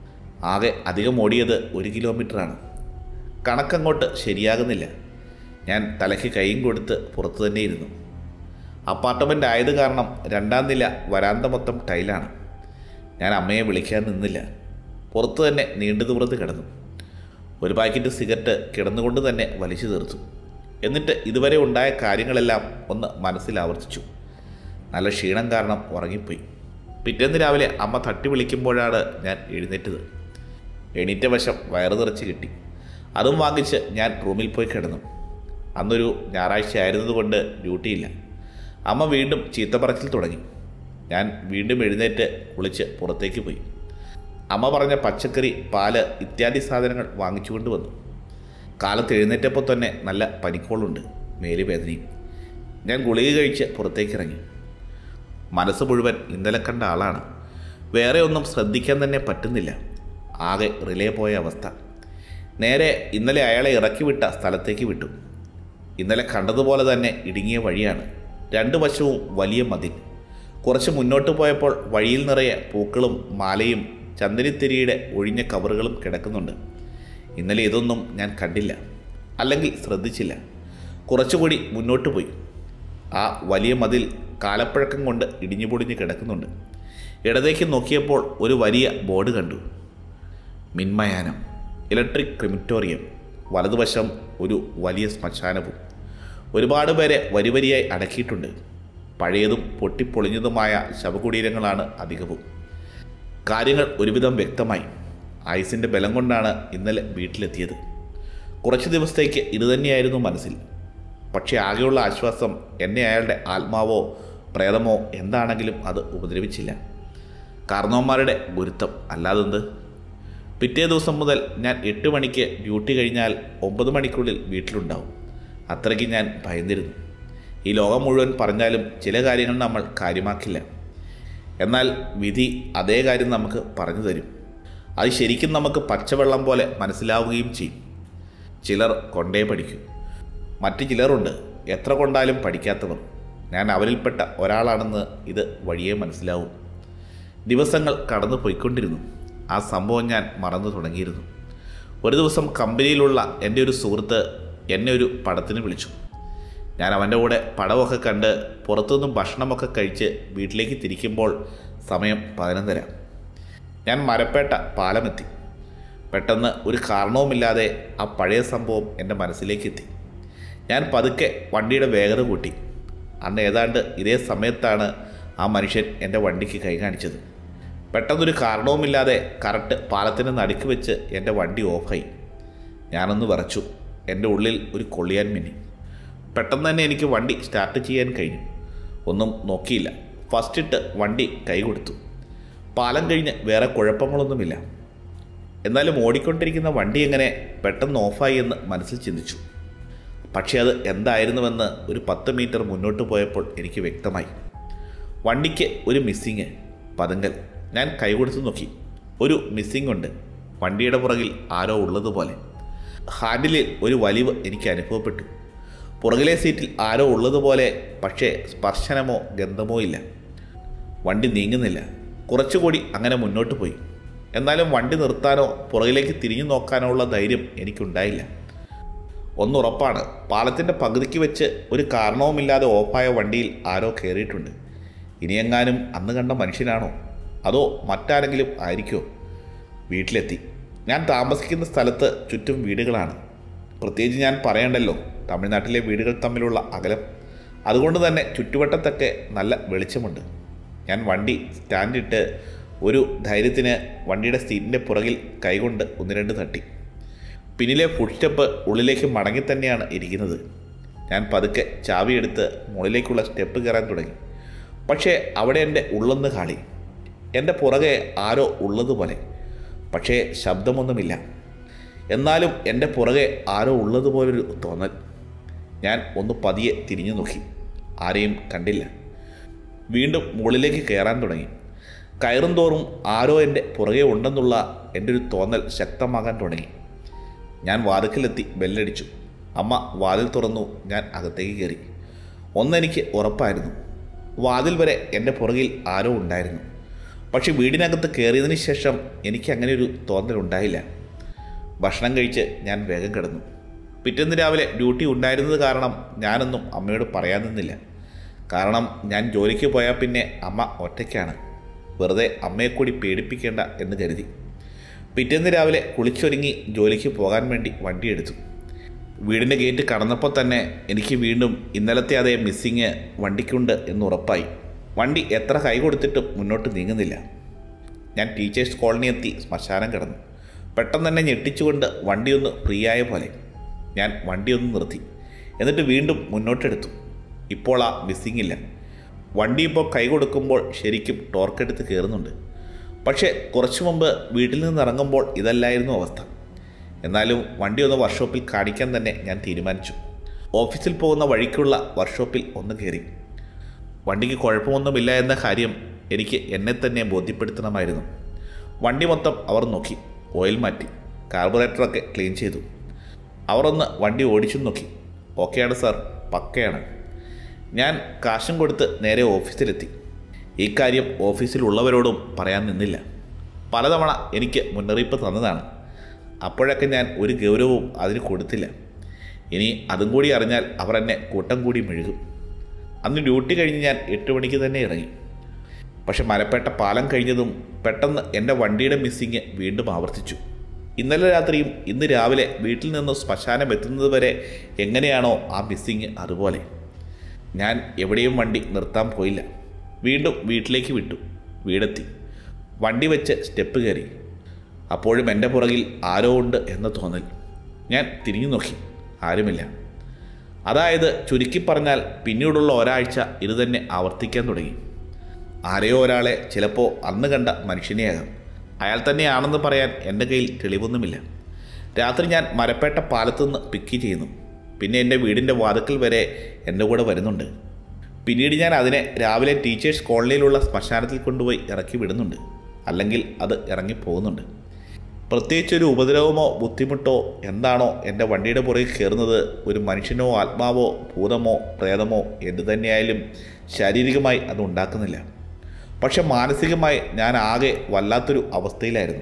A: ആകെ അധികം ഓടിയത് ഒരു കിലോമീറ്ററാണ് കണക്കങ്ങോട്ട് ശരിയാകുന്നില്ല ഞാൻ തലയ്ക്ക് കൈയും കൊടുത്ത് പുറത്തു തന്നെ ഇരുന്നു അപ്പാർട്ട്മെൻ്റ് ആയത് കാരണം രണ്ടാം നില വരാന്ത മൊത്തം ടൈലാണ് ഞാൻ അമ്മയെ വിളിക്കാൻ നിന്നില്ല പുറത്തു തന്നെ നീണ്ടു ദൂരത്ത് കിടന്നു ഒരു പാക്കറ്റ് സിഗരറ്റ് കിടന്നുകൊണ്ട് തന്നെ വലിച്ചു തീർത്തു എന്നിട്ട് ഇതുവരെ ഉണ്ടായ കാര്യങ്ങളെല്ലാം ഒന്ന് മനസ്സിൽ ആവർത്തിച്ചു നല്ല ക്ഷീണം കാരണം ഉറങ്ങിപ്പോയി പിറ്റേന്ന് രാവിലെ അമ്മ തട്ടി വിളിക്കുമ്പോഴാണ് ഞാൻ എഴുന്നേറ്റത് എണീറ്റ വശം വയറ് നിറച്ച് കിട്ടി അതും വാങ്ങിച്ച് ഞാൻ റൂമിൽ പോയി കിടന്നു അന്നൊരു ഞായറാഴ്ച ആയിരുന്നതുകൊണ്ട് ഡ്യൂട്ടിയില്ല അമ്മ വീണ്ടും ചീത്ത പറച്ചിൽ തുടങ്ങി ഞാൻ വീണ്ടും എഴുന്നേറ്റ് കുളിച്ച് പുറത്തേക്ക് പോയി അമ്മ പറഞ്ഞ പച്ചക്കറി പാല് ഇത്യാദി സാധനങ്ങൾ വാങ്ങിച്ചുകൊണ്ട് വന്നു കാലത്ത് എഴുന്നേറ്റപ്പോൾ തന്നെ നല്ല പനിക്കോളുണ്ട് മേല് വേദനയും ഞാൻ ഗുളിക കഴിച്ച് പുറത്തേക്ക് ഇറങ്ങി മനസ്സ് മുഴുവൻ ഇന്നലെ കണ്ട ആളാണ് വേറെ ഒന്നും ശ്രദ്ധിക്കാൻ തന്നെ പറ്റുന്നില്ല ആകെ റിലേ പോയ അവസ്ഥ നേരെ ഇന്നലെ അയാളെ ഇറക്കി വിട്ട സ്ഥലത്തേക്ക് വിട്ടു ഇന്നലെ കണ്ടതുപോലെ തന്നെ ഇടുങ്ങിയ വഴിയാണ് രണ്ടു വശവും വലിയ മതിൽ കുറച്ച് മുന്നോട്ട് പോയപ്പോൾ വഴിയിൽ നിറയെ പൂക്കളും മാലയും ചന്ദനിത്തിരിയുടെ ഒഴിഞ്ഞ കവറുകളും കിടക്കുന്നുണ്ട് ഇന്നലെ ഇതൊന്നും ഞാൻ കണ്ടില്ല അല്ലെങ്കിൽ ശ്രദ്ധിച്ചില്ല കുറച്ചുകൂടി മുന്നോട്ട് പോയി ആ വലിയ മതിൽ കാലപ്പഴക്കം കൊണ്ട് ഇടിഞ്ഞു പൊടിഞ്ഞ് കിടക്കുന്നുണ്ട് ഇടതേക്ക് നോക്കിയപ്പോൾ ഒരു വലിയ ബോർഡ് കണ്ടു മിന്മയാനം ഇലക്ട്രിക് ക്രിമിറ്റോറിയം വലതുവശം ഒരു വലിയ ശ്മശാനവും ഒരുപാട് പേരെ വരിവരിയായി അടക്കിയിട്ടുണ്ട് പഴയതും പൊട്ടിപ്പൊളിഞ്ഞതുമായ ശവകുടീരങ്ങളാണ് അധികവും കാര്യങ്ങൾ ഒരുവിധം വ്യക്തമായി ആയുസിൻ്റെ ബലം കൊണ്ടാണ് ഇന്നലെ വീട്ടിലെത്തിയത് കുറച്ച് ദിവസത്തേക്ക് ഇതുതന്നെയായിരുന്നു മനസ്സിൽ പക്ഷേ ആകെയുള്ള ആശ്വാസം എന്നെ അയാളുടെ ആത്മാവോ പ്രേതമോ എന്താണെങ്കിലും അത് ഉപദ്രവിച്ചില്ല കാരണവന്മാരുടെ ഗുരുത്വം അല്ലാതെന്ത് പിറ്റേ ദിവസം മുതൽ ഞാൻ എട്ട് മണിക്ക് ഡ്യൂട്ടി കഴിഞ്ഞാൽ ഒമ്പത് മണിക്കുള്ളിൽ വീട്ടിലുണ്ടാവും അത്രയ്ക്ക് ഞാൻ ഭയന്നിരുന്നു ഈ ലോകം മുഴുവൻ പറഞ്ഞാലും ചില കാര്യങ്ങൾ നമ്മൾ കാര്യമാക്കില്ല എന്നാൽ വിധി അതേ കാര്യം നമുക്ക് പറഞ്ഞു തരും അത് ശരിക്കും നമുക്ക് പച്ചവെള്ളം പോലെ മനസ്സിലാവുകയും ചെയ്യും ചിലർ കൊണ്ടേ പഠിക്കൂ മറ്റു ചിലരുണ്ട് എത്ര കൊണ്ടാലും പഠിക്കാത്തവർ ഞാൻ അവരിൽപ്പെട്ട ഒരാളാണെന്ന് ഇത് വഴിയേ മനസ്സിലാവും ദിവസങ്ങൾ കടന്നു പോയിക്കൊണ്ടിരുന്നു ആ സംഭവം ഞാൻ മറന്നു തുടങ്ങിയിരുന്നു ഒരു ദിവസം കമ്പനിയിലുള്ള എൻ്റെ ഒരു സുഹൃത്ത് എന്നെ ഒരു പടത്തിന് വിളിച്ചു ഞാൻ അവൻ്റെ കൂടെ പടമൊക്കെ കണ്ട് പുറത്തുനിന്നും ഭക്ഷണമൊക്കെ കഴിച്ച് വീട്ടിലേക്ക് തിരിക്കുമ്പോൾ സമയം പതിനൊന്നര ഞാൻ മരപ്പേട്ട പാലമെത്തി പെട്ടെന്ന് ഒരു കാരണവുമില്ലാതെ ആ പഴയ സംഭവം എൻ്റെ മനസ്സിലേക്ക് എത്തി ഞാൻ പതുക്കെ വണ്ടിയുടെ വേഗത കൂട്ടി അന്ന് ഏതാണ്ട് ഇതേ സമയത്താണ് ആ മനുഷ്യൻ എൻ്റെ വണ്ടിക്ക് കൈ കാണിച്ചത് പെട്ടെന്നൊരു കാരണവുമില്ലാതെ കറക്റ്റ് പാലത്തിന് നടുക്ക് വെച്ച് എൻ്റെ വണ്ടി ഓഫായി ഞാനൊന്ന് വിറച്ചു എൻ്റെ ഉള്ളിൽ ഒരു കൊള്ളിയാൻ മിന്നി പെട്ടെന്ന് തന്നെ എനിക്ക് വണ്ടി സ്റ്റാർട്ട് ചെയ്യാൻ കഴിഞ്ഞു ഒന്നും നോക്കിയില്ല ഫസ്റ്റ് ഇട്ട് വണ്ടി കൈ കൊടുത്തു പാലം കഴിഞ്ഞ് വേറെ കുഴപ്പങ്ങളൊന്നുമില്ല എന്നാലും ഓടിക്കൊണ്ടിരിക്കുന്ന വണ്ടി എങ്ങനെ പെട്ടെന്ന് ഓഫായി എന്ന് മനസ്സിൽ ചിന്തിച്ചു പക്ഷേ അത് എന്തായിരുന്നുവെന്ന് ഒരു പത്ത് മീറ്റർ മുന്നോട്ട് പോയപ്പോൾ എനിക്ക് വ്യക്തമായി വണ്ടിക്ക് ഒരു മിസ്സിങ് പതുങ്കൽ ഞാൻ കൈ കൊടുത്ത് നോക്കി ഒരു മിസ്സിംഗ് ഉണ്ട് വണ്ടിയുടെ പുറകിൽ ആരോ ഉള്ളതുപോലെ ഹാൻഡിലിൽ ഒരു വലിവ് എനിക്ക് അനുഭവപ്പെട്ടു പുറകിലെ സീറ്റിൽ ആരോ ഉള്ളതുപോലെ പക്ഷേ സ്പർശനമോ ഗന്ധമോ ഇല്ല വണ്ടി നീങ്ങുന്നില്ല കുറച്ചുകൂടി അങ്ങനെ മുന്നോട്ട് പോയി എന്നാലും വണ്ടി നിർത്താനോ പുറകിലേക്ക് തിരിഞ്ഞു നോക്കാനോ ഉള്ള ധൈര്യം എനിക്കുണ്ടായില്ല ഒന്നുറപ്പാണ് പാലത്തിൻ്റെ പകുതിക്ക് വെച്ച് ഒരു കാരണവുമില്ലാതെ ഓഫായ വണ്ടിയിൽ ആരോ കയറിയിട്ടുണ്ട് ഇനിയെങ്ങാനും അന്ന് കണ്ട മനുഷ്യനാണോ അതോ മറ്റാരെങ്കിലും ആയിരിക്കുമോ വീട്ടിലെത്തി ഞാൻ താമസിക്കുന്ന സ്ഥലത്ത് ചുറ്റും വീടുകളാണ് പ്രത്യേകിച്ച് ഞാൻ പറയണ്ടല്ലോ തമിഴ്നാട്ടിലെ വീടുകൾ തമ്മിലുള്ള അകലം അതുകൊണ്ട് തന്നെ ചുറ്റുവട്ടത്തൊക്കെ നല്ല വെളിച്ചമുണ്ട് ഞാൻ വണ്ടി സ്റ്റാൻഡിട്ട് ഒരു ധൈര്യത്തിന് വണ്ടിയുടെ സീറ്റിൻ്റെ പുറകിൽ കൈകൊണ്ട് ഒന്ന് രണ്ട് തട്ടി പിന്നിലെ ഫുഡ് സ്റ്റെപ്പ് ഉള്ളിലേക്ക് മടങ്ങി തന്നെയാണ് ഇരിക്കുന്നത് ഞാൻ പതുക്കെ ചാവിയെടുത്ത് മുകളിലേക്കുള്ള സ്റ്റെപ്പ് കയറാൻ തുടങ്ങി പക്ഷേ അവിടെ എൻ്റെ ഉള്ളൊന്ന് കാളി എൻ്റെ പുറകെ ആരോ ഉള്ളതുപോലെ പക്ഷേ ശബ്ദമൊന്നുമില്ല എന്നാലും എൻ്റെ പുറകെ ആരോ ഉള്ളതുപോലൊരു തോന്നൽ ഞാൻ ഒന്ന് പതിയെ തിരിഞ്ഞു നോക്കി ആരെയും കണ്ടില്ല വീണ്ടും മുകളിലേക്ക് കയറാൻ തുടങ്ങി കയറും തോറും ആരോ എൻ്റെ പുറകെ ഉണ്ടെന്നുള്ള എൻ്റെ ഒരു തോന്നൽ ശക്തമാകാൻ തുടങ്ങി ഞാൻ വാതിക്കലെത്തി ബെല്ലടിച്ചു അമ്മ വാതിൽ തുറന്നു ഞാൻ അകത്തേക്ക് കയറി ഒന്നെനിക്ക് ഉറപ്പായിരുന്നു വാതിൽ വരെ എൻ്റെ പുറകിൽ ആരോ ഉണ്ടായിരുന്നു പക്ഷെ വീടിനകത്ത് കയറിയതിന് ശേഷം എനിക്ക് അങ്ങനെ ഒരു തോന്നലുണ്ടായില്ല ഭക്ഷണം കഴിച്ച് ഞാൻ വേഗം കിടന്നു പിറ്റേന്ന് രാവിലെ ഡ്യൂട്ടി ഉണ്ടായിരുന്നത് കാരണം ഞാനൊന്നും അമ്മയോട് പറയാൻ നിന്നില്ല കാരണം ഞാൻ ജോലിക്ക് പോയാൽ പിന്നെ അമ്മ ഒറ്റയ്ക്കാണ് വെറുതെ അമ്മയെ കൂടി പേടിപ്പിക്കേണ്ട എന്ന് കരുതി പിറ്റേന്ന് രാവിലെ കുളിച്ചൊരുങ്ങി ജോലിക്ക് പോകാൻ വേണ്ടി വണ്ടിയെടുത്തു വീടിൻ്റെ ഗേറ്റ് കടന്നപ്പോൾ തന്നെ എനിക്ക് വീണ്ടും ഇന്നലത്തെ അതേ മിസ്സിങ് വണ്ടിക്കുണ്ട് എന്ന് ഉറപ്പായി വണ്ടി എത്ര കൈ കൊടുത്തിട്ടും മുന്നോട്ട് നീങ്ങുന്നില്ല ഞാൻ ടീച്ചേഴ്സ് കോളനി എത്തി ശ്മശാനം കിടന്നു പെട്ടെന്ന് തന്നെ ഞെട്ടിച്ചുകൊണ്ട് വണ്ടിയൊന്ന് ഫ്രീ ആയ പോലെ ഞാൻ വണ്ടിയൊന്ന് നിർത്തി എന്നിട്ട് വീണ്ടും മുന്നോട്ടെടുത്തു ഇപ്പോൾ ആ മിസ്സിങ് ഇല്ല വണ്ടി ഇപ്പോൾ കൈ കൊടുക്കുമ്പോൾ ശരിക്കും ടോർക്കെടുത്ത് കയറുന്നുണ്ട് പക്ഷേ കുറച്ചു മുമ്പ് വീട്ടിൽ നിന്ന് ഇറങ്ങുമ്പോൾ ഇതല്ലായിരുന്നു അവസ്ഥ എന്നാലും വണ്ടി ഒന്ന് വർക്ക്ഷോപ്പിൽ കാണിക്കാൻ തന്നെ ഞാൻ തീരുമാനിച്ചു ഓഫീസിൽ പോകുന്ന വഴിക്കുള്ള വർക്ക്ഷോപ്പിൽ ഒന്ന് കയറി വണ്ടിക്ക് കുഴപ്പമൊന്നുമില്ല എന്ന കാര്യം എനിക്ക് എന്നെ തന്നെ ബോധ്യപ്പെടുത്തണമായിരുന്നു വണ്ടി മൊത്തം അവർ നോക്കി ഓയിൽ മാറ്റി കാർബറേറ്ററൊക്കെ ക്ലീൻ ചെയ്തു അവർ ഒന്ന് വണ്ടി ഓടിച്ചു നോക്കി ഓക്കെയാണ് സാർ പക്കയാണ് ഞാൻ കാശും കൊടുത്ത് നേരെ ഓഫീസിലെത്തി ഈ കാര്യം ഓഫീസിലുള്ളവരോടും പറയാൻ നിന്നില്ല പലതവണ എനിക്ക് മുന്നറിയിപ്പ് തന്നതാണ് അപ്പോഴൊക്കെ ഞാൻ ഒരു ഗൗരവവും അതിന് കൊടുത്തില്ല ഇനി അതും കൂടി അറിഞ്ഞാൽ അവർ എന്നെ കൂട്ടം കൂടി മെഴുകും അന്ന് ഡ്യൂട്ടി കഴിഞ്ഞ് ഞാൻ എട്ട് മണിക്ക് തന്നെ ഇറങ്ങി പക്ഷെ മലപ്പേട്ട പാലം കഴിഞ്ഞതും പെട്ടെന്ന് എൻ്റെ വണ്ടിയുടെ മിസ്സിങ് വീണ്ടും ആവർത്തിച്ചു ഇന്നലെ രാത്രിയും ഇന്ന് രാവിലെ വീട്ടിൽ നിന്ന് ശ്മശാനം എത്തുന്നത് വരെ എങ്ങനെയാണോ ആ മിസ്സിങ് അതുപോലെ ഞാൻ എവിടെയും വണ്ടി നിർത്താൻ പോയില്ല വീണ്ടും വീട്ടിലേക്ക് വിട്ടു വീടെത്തി വണ്ടി വെച്ച് സ്റ്റെപ്പ് കയറി അപ്പോഴും എൻ്റെ പുറകിൽ ആരോ ഉണ്ട് എന്ന തോന്നൽ ഞാൻ തിരിഞ്ഞു നോക്കി ആരുമില്ല അതായത് ചുരുക്കി പറഞ്ഞാൽ പിന്നീടുള്ള ഒരാഴ്ച ഇത് തന്നെ ആവർത്തിക്കാൻ തുടങ്ങി ആരെയോ ഒരാളെ ചിലപ്പോൾ അന്ന് കണ്ട മനുഷ്യനെയാകാം അയാൾ തന്നെയാണെന്ന് പറയാൻ എൻ്റെ കയ്യിൽ തെളിവൊന്നുമില്ല രാത്രി ഞാൻ മരപ്പേട്ട പാലത്തുനിന്ന് പിക്ക് ചെയ്യുന്നു പിന്നെ എൻ്റെ വീടിൻ്റെ വാതുക്കൽ വരെ എൻ്റെ കൂടെ വരുന്നുണ്ട് പിന്നീട് ഞാൻ അതിനെ രാവിലെ ടീച്ചേഴ്സ് കോളനിയിലുള്ള ശ്മശാനത്തിൽ കൊണ്ടുപോയി ഇറക്കി വിടുന്നുണ്ട് അല്ലെങ്കിൽ അത് ഇറങ്ങി പോകുന്നുണ്ട് പ്രത്യേകിച്ചൊരു ഉപദ്രവമോ ബുദ്ധിമുട്ടോ എന്താണോ എൻ്റെ വണ്ടിയുടെ പുറകിൽ കയറുന്നത് ഒരു മനുഷ്യനോ ആത്മാവോ ഭൂതമോ പ്രേതമോ എന്തു തന്നെയായാലും ശാരീരികമായി അത് ഉണ്ടാക്കുന്നില്ല പക്ഷെ മാനസികമായി ഞാൻ ആകെ വല്ലാത്തൊരു അവസ്ഥയിലായിരുന്നു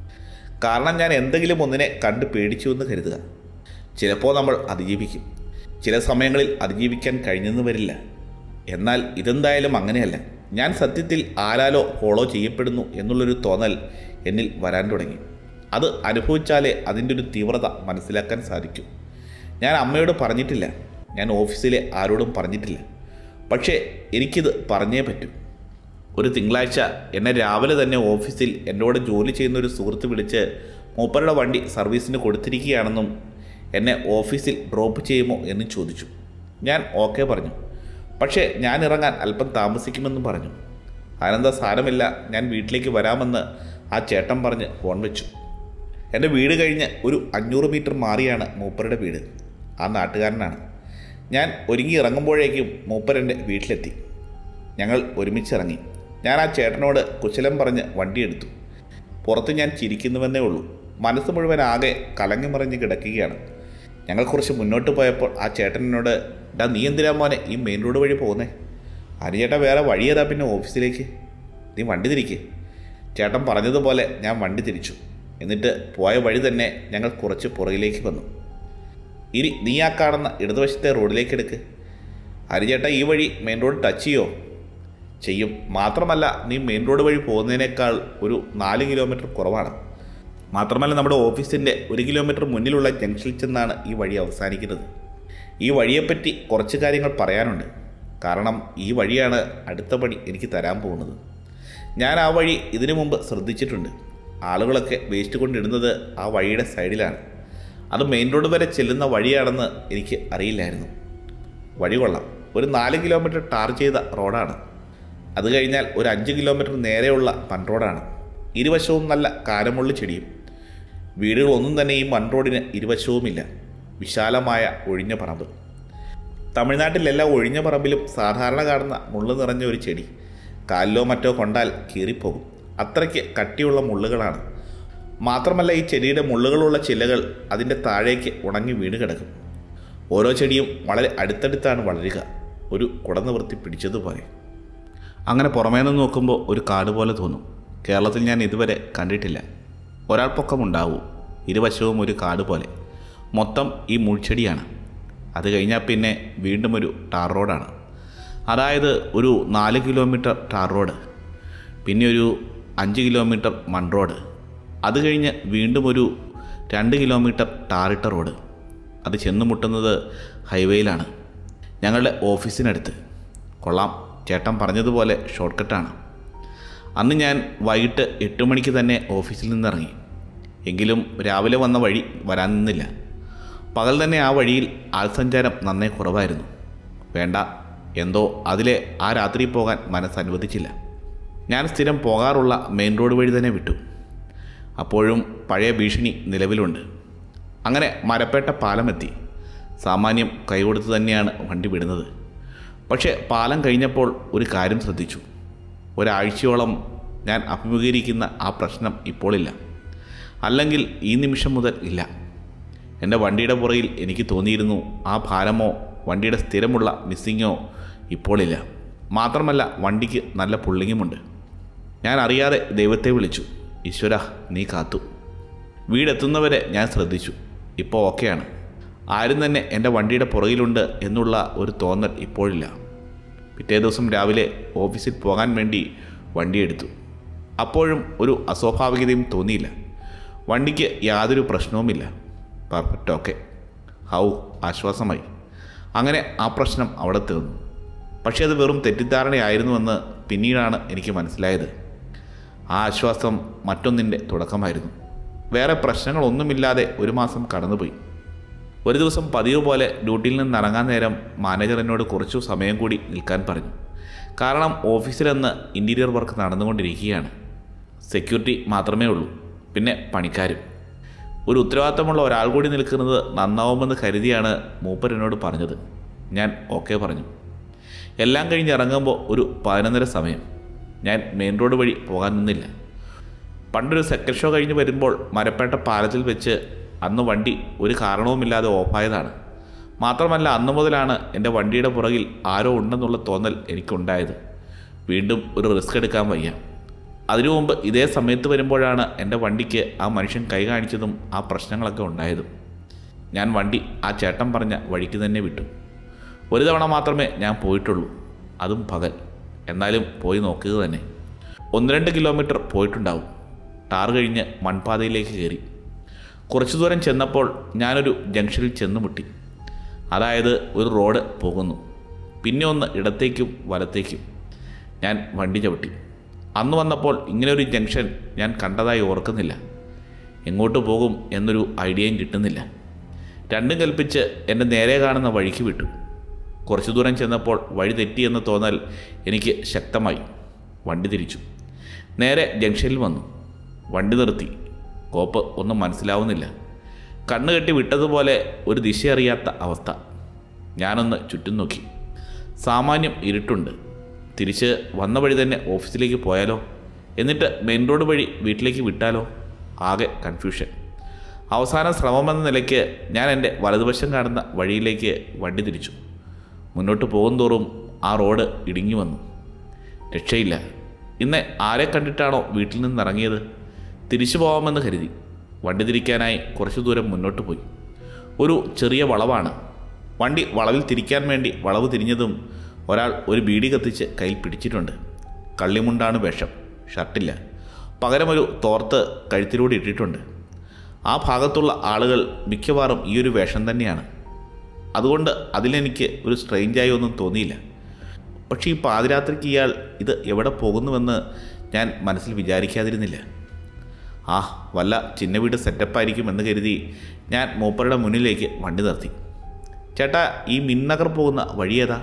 A: കാരണം ഞാൻ എന്തെങ്കിലും ഒന്നിനെ കണ്ട് പേടിച്ചു എന്ന് കരുതുക ചിലപ്പോൾ നമ്മൾ അതിജീവിക്കും ചില സമയങ്ങളിൽ അതിജീവിക്കാൻ കഴിഞ്ഞെന്ന് വരില്ല എന്നാൽ ഇതെന്തായാലും അങ്ങനെയല്ല ഞാൻ സത്യത്തിൽ ആരാലോ ഫോളോ ചെയ്യപ്പെടുന്നു എന്നുള്ളൊരു തോന്നൽ എന്നിൽ വരാൻ തുടങ്ങി അത് അനുഭവിച്ചാലേ അതിൻ്റെ ഒരു തീവ്രത മനസ്സിലാക്കാൻ സാധിക്കൂ ഞാൻ അമ്മയോട് പറഞ്ഞിട്ടില്ല ഞാൻ ഓഫീസിലെ ആരോടും പറഞ്ഞിട്ടില്ല പക്ഷേ എനിക്കിത് പറഞ്ഞേ പറ്റൂ ഒരു തിങ്കളാഴ്ച എന്നെ രാവിലെ തന്നെ ഓഫീസിൽ എന്നോട് ജോലി ചെയ്യുന്ന ഒരു സുഹൃത്ത് വിളിച്ച് മൂപ്പരുടെ വണ്ടി സർവീസിന് കൊടുത്തിരിക്കുകയാണെന്നും എന്നെ ഓഫീസിൽ ഡ്രോപ്പ് ചെയ്യുമോ എന്ന് ചോദിച്ചു ഞാൻ ഓക്കെ പറഞ്ഞു പക്ഷേ ഞാൻ ഇറങ്ങാൻ അല്പം താമസിക്കുമെന്നും പറഞ്ഞു അനന്ത സാരമില്ല ഞാൻ വീട്ടിലേക്ക് വരാമെന്ന് ആ ചേട്ടൻ പറഞ്ഞ് ഫോൺ വെച്ചു എൻ്റെ വീട് കഴിഞ്ഞ് ഒരു അഞ്ഞൂറ് മീറ്റർ മാറിയാണ് മൂപ്പരുടെ വീട് ആ നാട്ടുകാരനാണ് ഞാൻ ഒരുങ്ങി ഇറങ്ങുമ്പോഴേക്കും മൂപ്പരെൻ്റെ വീട്ടിലെത്തി ഞങ്ങൾ ഒരുമിച്ചിറങ്ങി ഞാൻ ആ ചേട്ടനോട് കുശലം പറഞ്ഞ് വണ്ടിയെടുത്തു പുറത്ത് ഞാൻ ചിരിക്കുന്നുവെന്നേ ഉള്ളൂ മനസ്സ് മുഴുവൻ ആകെ കലങ്ങി മറിഞ്ഞ് കിടക്കുകയാണ് ഞങ്ങൾ കുറച്ച് മുന്നോട്ട് പോയപ്പോൾ ആ ചേട്ടനോട് ഡാ നീ എന്തിനാ മോനെ ഈ മെയിൻ റോഡ് വഴി പോകുന്നേ അനുചേട്ടൻ വേറെ വഴി ഏതാ പിന്നെ ഓഫീസിലേക്ക് നീ വണ്ടി തിരിക്ക് ചേട്ടൻ പറഞ്ഞതുപോലെ ഞാൻ വണ്ടി തിരിച്ചു എന്നിട്ട് പോയ വഴി തന്നെ ഞങ്ങൾ കുറച്ച് പുറകിലേക്ക് വന്നു ഇനി നീ ആ കാണുന്ന ഇടതുവശത്തെ റോഡിലേക്ക് എടുക്ക് ഹരിചേട്ടാ ഈ വഴി മെയിൻ റോഡ് ടച്ച് ചെയ്യോ ചെയ്യും മാത്രമല്ല നീ മെയിൻ റോഡ് വഴി പോകുന്നതിനേക്കാൾ ഒരു നാല് കിലോമീറ്റർ കുറവാണ് മാത്രമല്ല നമ്മുടെ ഓഫീസിൻ്റെ ഒരു കിലോമീറ്റർ മുന്നിലുള്ള ജംഗ്ഷനിൽ ചെന്നാണ് ഈ വഴി അവസാനിക്കുന്നത് ഈ വഴിയെപ്പറ്റി കുറച്ച് കാര്യങ്ങൾ പറയാനുണ്ട് കാരണം ഈ വഴിയാണ് അടുത്ത പണി എനിക്ക് തരാൻ പോകുന്നത് ഞാൻ ആ വഴി ഇതിനു മുമ്പ് ശ്രദ്ധിച്ചിട്ടുണ്ട് ആളുകളൊക്കെ വേസ്റ്റ് കൊണ്ടിടുന്നത് ആ വഴിയുടെ സൈഡിലാണ് അത് മെയിൻ റോഡ് വരെ ചെല്ലുന്ന വഴിയാണെന്ന് എനിക്ക് അറിയില്ലായിരുന്നു വഴി കൊള്ളാം ഒരു നാല് കിലോമീറ്റർ ടാർ ചെയ്ത റോഡാണ് അത് കഴിഞ്ഞാൽ ഒരു അഞ്ച് കിലോമീറ്റർ നേരെയുള്ള മൺ റോഡാണ് ഇരുവശവും നല്ല കാരമുള്ളി ചെടിയും വീടുകളൊന്നും തന്നെ ഈ മൺ റോഡിന് ഇരുവശവുമില്ല വിശാലമായ ഒഴിഞ്ഞ പറമ്പ് തമിഴ്നാട്ടിലെല്ലാ ഒഴിഞ്ഞ പറമ്പിലും സാധാരണ കാണുന്ന മുള്ളു നിറഞ്ഞ ഒരു ചെടി കാലിലോ മറ്റോ കൊണ്ടാൽ കീറിപ്പോകും അത്രയ്ക്ക് കട്ടിയുള്ള മുള്ളുകളാണ് മാത്രമല്ല ഈ ചെടിയുടെ മുള്ളുകളുള്ള ചില്ലകൾ അതിൻ്റെ താഴേക്ക് ഉണങ്ങി വീണ് കിടക്കും ഓരോ ചെടിയും വളരെ അടുത്തടുത്താണ് വളരുക ഒരു കുടനിവൃത്തി പിടിച്ചതുപോലെ അങ്ങനെ പുറമേ നിന്ന് നോക്കുമ്പോൾ ഒരു കാട് പോലെ തോന്നും കേരളത്തിൽ ഞാൻ ഇതുവരെ കണ്ടിട്ടില്ല ഒരാൾ പൊക്കമുണ്ടാവും ഇരുവശവും ഒരു കാട് പോലെ മൊത്തം ഈ മുൾച്ചെടിയാണ് അത് കഴിഞ്ഞാൽ പിന്നെ വീണ്ടും ഒരു ടാർ റോഡാണ് അതായത് ഒരു നാല് കിലോമീറ്റർ ടാർ റോഡ് പിന്നെ ഒരു അഞ്ച് കിലോമീറ്റർ മൺ റോഡ് അത് കഴിഞ്ഞ് വീണ്ടും ഒരു രണ്ട് കിലോമീറ്റർ ടാറിട്ട റോഡ് അത് ചെന്ന് മുട്ടുന്നത് ഹൈവേയിലാണ് ഞങ്ങളുടെ ഓഫീസിനടുത്ത് കൊള്ളാം ചേട്ടൻ പറഞ്ഞതുപോലെ ഷോർട്ട് കട്ടാണ് അന്ന് ഞാൻ വൈകിട്ട് എട്ട് മണിക്ക് തന്നെ ഓഫീസിൽ നിന്നിറങ്ങി എങ്കിലും രാവിലെ വന്ന വഴി വരാൻ നിന്നില്ല പകൽ തന്നെ ആ വഴിയിൽ ആൾസഞ്ചാരം നന്നേ കുറവായിരുന്നു വേണ്ട എന്തോ അതിലെ ആ രാത്രി പോകാൻ മനസ്സ് അനുവദിച്ചില്ല ഞാൻ സ്ഥിരം പോകാറുള്ള മെയിൻ റോഡ് വഴി തന്നെ വിട്ടു അപ്പോഴും പഴയ ഭീഷണി നിലവിലുണ്ട് അങ്ങനെ മരപ്പേട്ട പാലമെത്തി സാമാന്യം കൈകൊടുത്ത് തന്നെയാണ് വണ്ടി വിടുന്നത് പക്ഷേ പാലം കഴിഞ്ഞപ്പോൾ ഒരു കാര്യം ശ്രദ്ധിച്ചു ഒരാഴ്ചയോളം ഞാൻ അഭിമുഖീകരിക്കുന്ന ആ പ്രശ്നം ഇപ്പോളില്ല അല്ലെങ്കിൽ ഈ നിമിഷം മുതൽ ഇല്ല എൻ്റെ വണ്ടിയുടെ പുറകിൽ എനിക്ക് തോന്നിയിരുന്നു ആ ഭാരമോ വണ്ടിയുടെ സ്ഥിരമുള്ള മിസ്സിങ്ങോ ഇപ്പോളില്ല മാത്രമല്ല വണ്ടിക്ക് നല്ല പുള്ളിങ്ങുമുണ്ട് ഞാൻ അറിയാതെ ദൈവത്തെ വിളിച്ചു ഈശ്വര നീ കാത്തു വീടെത്തുന്നവരെ ഞാൻ ശ്രദ്ധിച്ചു ഇപ്പോൾ ഓക്കെയാണ് ആരും തന്നെ എൻ്റെ വണ്ടിയുടെ പുറകിലുണ്ട് എന്നുള്ള ഒരു തോന്നൽ ഇപ്പോഴില്ല പിറ്റേ ദിവസം രാവിലെ ഓഫീസിൽ പോകാൻ വേണ്ടി വണ്ടിയെടുത്തു അപ്പോഴും ഒരു അസ്വാഭാവികതയും തോന്നിയില്ല വണ്ടിക്ക് യാതൊരു പ്രശ്നവുമില്ല പെർഫെക്റ്റ് ഓക്കെ ഹൗ ആശ്വാസമായി അങ്ങനെ ആ പ്രശ്നം അവിടെ തീർന്നു പക്ഷേ അത് വെറും തെറ്റിദ്ധാരണയായിരുന്നുവെന്ന് പിന്നീടാണ് എനിക്ക് മനസ്സിലായത് ആ ആശ്വാസം മറ്റൊന്നിൻ്റെ തുടക്കമായിരുന്നു വേറെ പ്രശ്നങ്ങളൊന്നുമില്ലാതെ ഒരു മാസം കടന്നുപോയി ഒരു ദിവസം പതിവ് പോലെ ഡ്യൂട്ടിയിൽ നിന്ന് ഇറങ്ങാൻ നേരം മാനേജർ എന്നോട് കുറച്ചു സമയം കൂടി നിൽക്കാൻ പറഞ്ഞു കാരണം ഓഫീസിലെന്ന് ഇൻറ്റീരിയർ വർക്ക് നടന്നുകൊണ്ടിരിക്കുകയാണ് സെക്യൂരിറ്റി മാത്രമേ ഉള്ളൂ പിന്നെ പണിക്കാരും ഒരു ഉത്തരവാദിത്തമുള്ള ഒരാൾ കൂടി നിൽക്കുന്നത് നന്നാവുമെന്ന് കരുതിയാണ് മൂപ്പർ എന്നോട് പറഞ്ഞത് ഞാൻ ഓക്കെ പറഞ്ഞു എല്ലാം കഴിഞ്ഞ് ഇറങ്ങുമ്പോൾ ഒരു പതിനൊന്നര സമയം ഞാൻ മെയിൻ റോഡ് വഴി പോകാൻ നിന്നില്ല പണ്ടൊരു സെക്കൻഡ് ഷോ കഴിഞ്ഞ് വരുമ്പോൾ മരപ്പേട്ട പാലത്തിൽ വെച്ച് അന്ന് വണ്ടി ഒരു കാരണവുമില്ലാതെ ഓഫായതാണ് മാത്രമല്ല അന്നു മുതലാണ് എൻ്റെ വണ്ടിയുടെ പുറകിൽ ആരോ ഉണ്ടെന്നുള്ള തോന്നൽ എനിക്കുണ്ടായത് വീണ്ടും ഒരു റിസ്ക് എടുക്കാൻ വയ്യ അതിനു മുമ്പ് ഇതേ സമയത്ത് വരുമ്പോഴാണ് എൻ്റെ വണ്ടിക്ക് ആ മനുഷ്യൻ കൈ കാണിച്ചതും ആ പ്രശ്നങ്ങളൊക്കെ ഉണ്ടായതും ഞാൻ വണ്ടി ആ ചേട്ടൻ പറഞ്ഞ വഴിക്ക് തന്നെ വിട്ടു ഒരു തവണ മാത്രമേ ഞാൻ പോയിട്ടുള്ളൂ അതും പകൽ എന്നാലും പോയി നോക്കുക തന്നെ ഒന്ന് രണ്ട് കിലോമീറ്റർ പോയിട്ടുണ്ടാവും ടാർ കഴിഞ്ഞ് മൺപാതയിലേക്ക് കയറി കുറച്ചു ദൂരം ചെന്നപ്പോൾ ഞാനൊരു ജംഗ്ഷനിൽ ചെന്ന് മുട്ടി അതായത് ഒരു റോഡ് പോകുന്നു പിന്നെ ഒന്ന് ഇടത്തേക്കും വലത്തേക്കും ഞാൻ വണ്ടി ചവിട്ടി അന്ന് വന്നപ്പോൾ ഇങ്ങനെ ഒരു ജംഗ്ഷൻ ഞാൻ കണ്ടതായി ഓർക്കുന്നില്ല എങ്ങോട്ട് പോകും എന്നൊരു ഐഡിയയും കിട്ടുന്നില്ല രണ്ടും കൽപ്പിച്ച് എൻ്റെ നേരെ കാണുന്ന വഴിക്ക് വിട്ടു കുറച്ചു ദൂരം ചെന്നപ്പോൾ വഴി തെറ്റിയെന്ന് തോന്നൽ എനിക്ക് ശക്തമായി വണ്ടി തിരിച്ചു നേരെ ജംഗ്ഷനിൽ വന്നു വണ്ടി നിർത്തി കോപ്പ് ഒന്നും മനസ്സിലാവുന്നില്ല കണ്ണ് കെട്ടി വിട്ടതുപോലെ ഒരു ദിശ അറിയാത്ത അവസ്ഥ ഞാനൊന്ന് ചുറ്റും നോക്കി സാമാന്യം ഇരുട്ടുണ്ട് തിരിച്ച് വന്ന വഴി തന്നെ ഓഫീസിലേക്ക് പോയാലോ എന്നിട്ട് മെയിൻ റോഡ് വഴി വീട്ടിലേക്ക് വിട്ടാലോ ആകെ കൺഫ്യൂഷൻ അവസാന ശ്രമമെന്ന നിലയ്ക്ക് ഞാൻ എൻ്റെ വലതുവശം കാണുന്ന വഴിയിലേക്ക് വണ്ടി തിരിച്ചു മുന്നോട്ട് പോകുന്തോറും ആ റോഡ് ഇടുങ്ങി വന്നു രക്ഷയില്ല ഇന്ന് ആരെ കണ്ടിട്ടാണോ വീട്ടിൽ നിന്ന് ഇറങ്ങിയത് തിരിച്ചു പോകാമെന്ന് കരുതി വണ്ടി തിരിക്കാനായി കുറച്ചു ദൂരം മുന്നോട്ട് പോയി ഒരു ചെറിയ വളവാണ് വണ്ടി വളവിൽ തിരിക്കാൻ വേണ്ടി വളവ് തിരിഞ്ഞതും ഒരാൾ ഒരു ബീഡി കത്തിച്ച് കയ്യിൽ പിടിച്ചിട്ടുണ്ട് കള്ളിമുണ്ടാണ് വേഷം ഷർട്ടില്ല പകരം ഒരു തോർത്ത് കഴുത്തിലൂടെ ഇട്ടിട്ടുണ്ട് ആ ഭാഗത്തുള്ള ആളുകൾ മിക്കവാറും ഈ ഒരു വേഷം തന്നെയാണ് അതുകൊണ്ട് അതിലെനിക്ക് ഒരു സ്ട്രെയിഞ്ചായി ഒന്നും തോന്നിയില്ല പക്ഷേ ഈ പാതിരാത്രിക്ക് ഇയാൾ ഇത് എവിടെ പോകുന്നുവെന്ന് ഞാൻ മനസ്സിൽ വിചാരിക്കാതിരുന്നില്ല ആ വല്ല ചിന്ന വീട് സെറ്റപ്പായിരിക്കും എന്ന് കരുതി ഞാൻ മൂപ്പരുടെ മുന്നിലേക്ക് വണ്ടി നിർത്തി ചേട്ടാ ഈ മിന്നകർ പോകുന്ന വഴി ഏതാ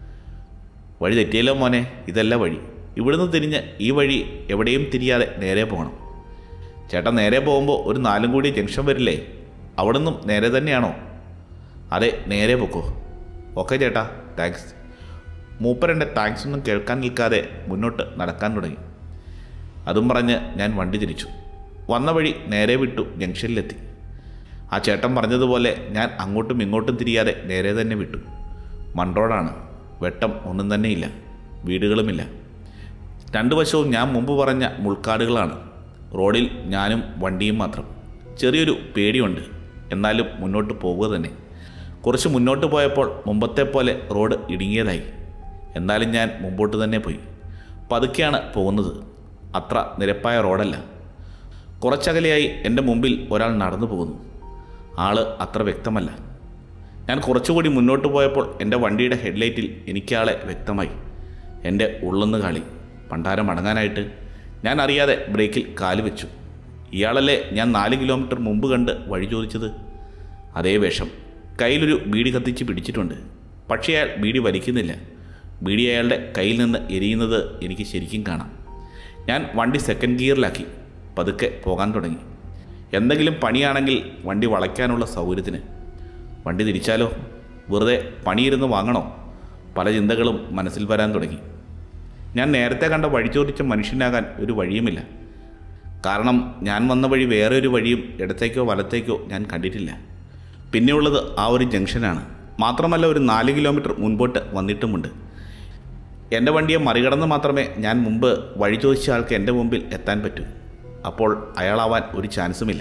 A: വഴി തെറ്റിയല്ലോ മോനെ ഇതല്ല വഴി ഇവിടുന്ന് തിരിഞ്ഞ് ഈ വഴി എവിടെയും തിരിയാതെ നേരെ പോകണം ചേട്ടാ നേരെ പോകുമ്പോൾ ഒരു നാലും കൂടി ജംഗ്ഷൻ വരില്ലേ അവിടെ നിന്നും നേരെ തന്നെയാണോ അതെ നേരെ പൊക്കോ ഓക്കെ ചേട്ടാ താങ്ക്സ് മൂപ്പരെൻ്റെ താങ്ക്സ് ഒന്നും കേൾക്കാൻ നിൽക്കാതെ മുന്നോട്ട് നടക്കാൻ തുടങ്ങി അതും പറഞ്ഞ് ഞാൻ വണ്ടി തിരിച്ചു വന്ന വഴി നേരെ വിട്ടു ജംഗ്ഷനിലെത്തി ആ ചേട്ടൻ പറഞ്ഞതുപോലെ ഞാൻ അങ്ങോട്ടും ഇങ്ങോട്ടും തിരിയാതെ നേരെ തന്നെ വിട്ടു മൺറോഡാണ് വെട്ടം ഒന്നും തന്നെയില്ല വീടുകളുമില്ല രണ്ടു വശവും ഞാൻ മുമ്പ് പറഞ്ഞ മുൾക്കാടുകളാണ് റോഡിൽ ഞാനും വണ്ടിയും മാത്രം ചെറിയൊരു പേടിയുണ്ട് എന്നാലും മുന്നോട്ട് പോവുക തന്നെ കുറച്ച് മുന്നോട്ട് പോയപ്പോൾ മുമ്പത്തെ പോലെ റോഡ് ഇടുങ്ങിയതായി എന്നാലും ഞാൻ മുമ്പോട്ട് തന്നെ പോയി പതുക്കെയാണ് പോകുന്നത് അത്ര നിരപ്പായ റോഡല്ല കുറച്ചകലെയായി എൻ്റെ മുമ്പിൽ ഒരാൾ നടന്നു പോകുന്നു ആള് അത്ര വ്യക്തമല്ല ഞാൻ കുറച്ചുകൂടി മുന്നോട്ട് പോയപ്പോൾ എൻ്റെ വണ്ടിയുടെ ഹെഡ്ലൈറ്റിൽ എനിക്കാളെ വ്യക്തമായി എൻ്റെ ഉള്ളൊന്ന് കളി പണ്ടാരം അടങ്ങാനായിട്ട് ഞാൻ അറിയാതെ ബ്രേക്കിൽ കാല് വെച്ചു ഇയാളല്ലേ ഞാൻ നാല് കിലോമീറ്റർ മുമ്പ് കണ്ട് വഴി ചോദിച്ചത് അതേ വേഷം കയ്യിലൊരു ബീഡി കത്തിച്ച് പിടിച്ചിട്ടുണ്ട് പക്ഷേ അയാൾ ബീഡി വലിക്കുന്നില്ല ബീഡി അയാളുടെ കയ്യിൽ നിന്ന് എരിയുന്നത് എനിക്ക് ശരിക്കും കാണാം ഞാൻ വണ്ടി സെക്കൻഡ് ഗിയറിലാക്കി പതുക്കെ പോകാൻ തുടങ്ങി എന്തെങ്കിലും പണിയാണെങ്കിൽ വണ്ടി വളയ്ക്കാനുള്ള സൗകര്യത്തിന് വണ്ടി തിരിച്ചാലോ വെറുതെ പണിയിരുന്ന് വാങ്ങണോ പല ചിന്തകളും മനസ്സിൽ വരാൻ തുടങ്ങി ഞാൻ നേരത്തെ കണ്ട വഴി ചോദിച്ച മനുഷ്യനാകാൻ ഒരു വഴിയുമില്ല കാരണം ഞാൻ വന്ന വഴി വേറെ ഒരു വഴിയും ഇടത്തേക്കോ വലത്തേക്കോ ഞാൻ കണ്ടിട്ടില്ല പിന്നെയുള്ളത് ആ ഒരു ജംഗ്ഷനാണ് മാത്രമല്ല ഒരു നാല് കിലോമീറ്റർ മുൻപോട്ട് വന്നിട്ടുമുണ്ട് എൻ്റെ വണ്ടിയെ മറികടന്ന് മാത്രമേ ഞാൻ മുമ്പ് വഴി ചോദിച്ച ആൾക്ക് എൻ്റെ മുമ്പിൽ എത്താൻ പറ്റൂ അപ്പോൾ അയാളാവാൻ ഒരു ചാൻസുമില്ല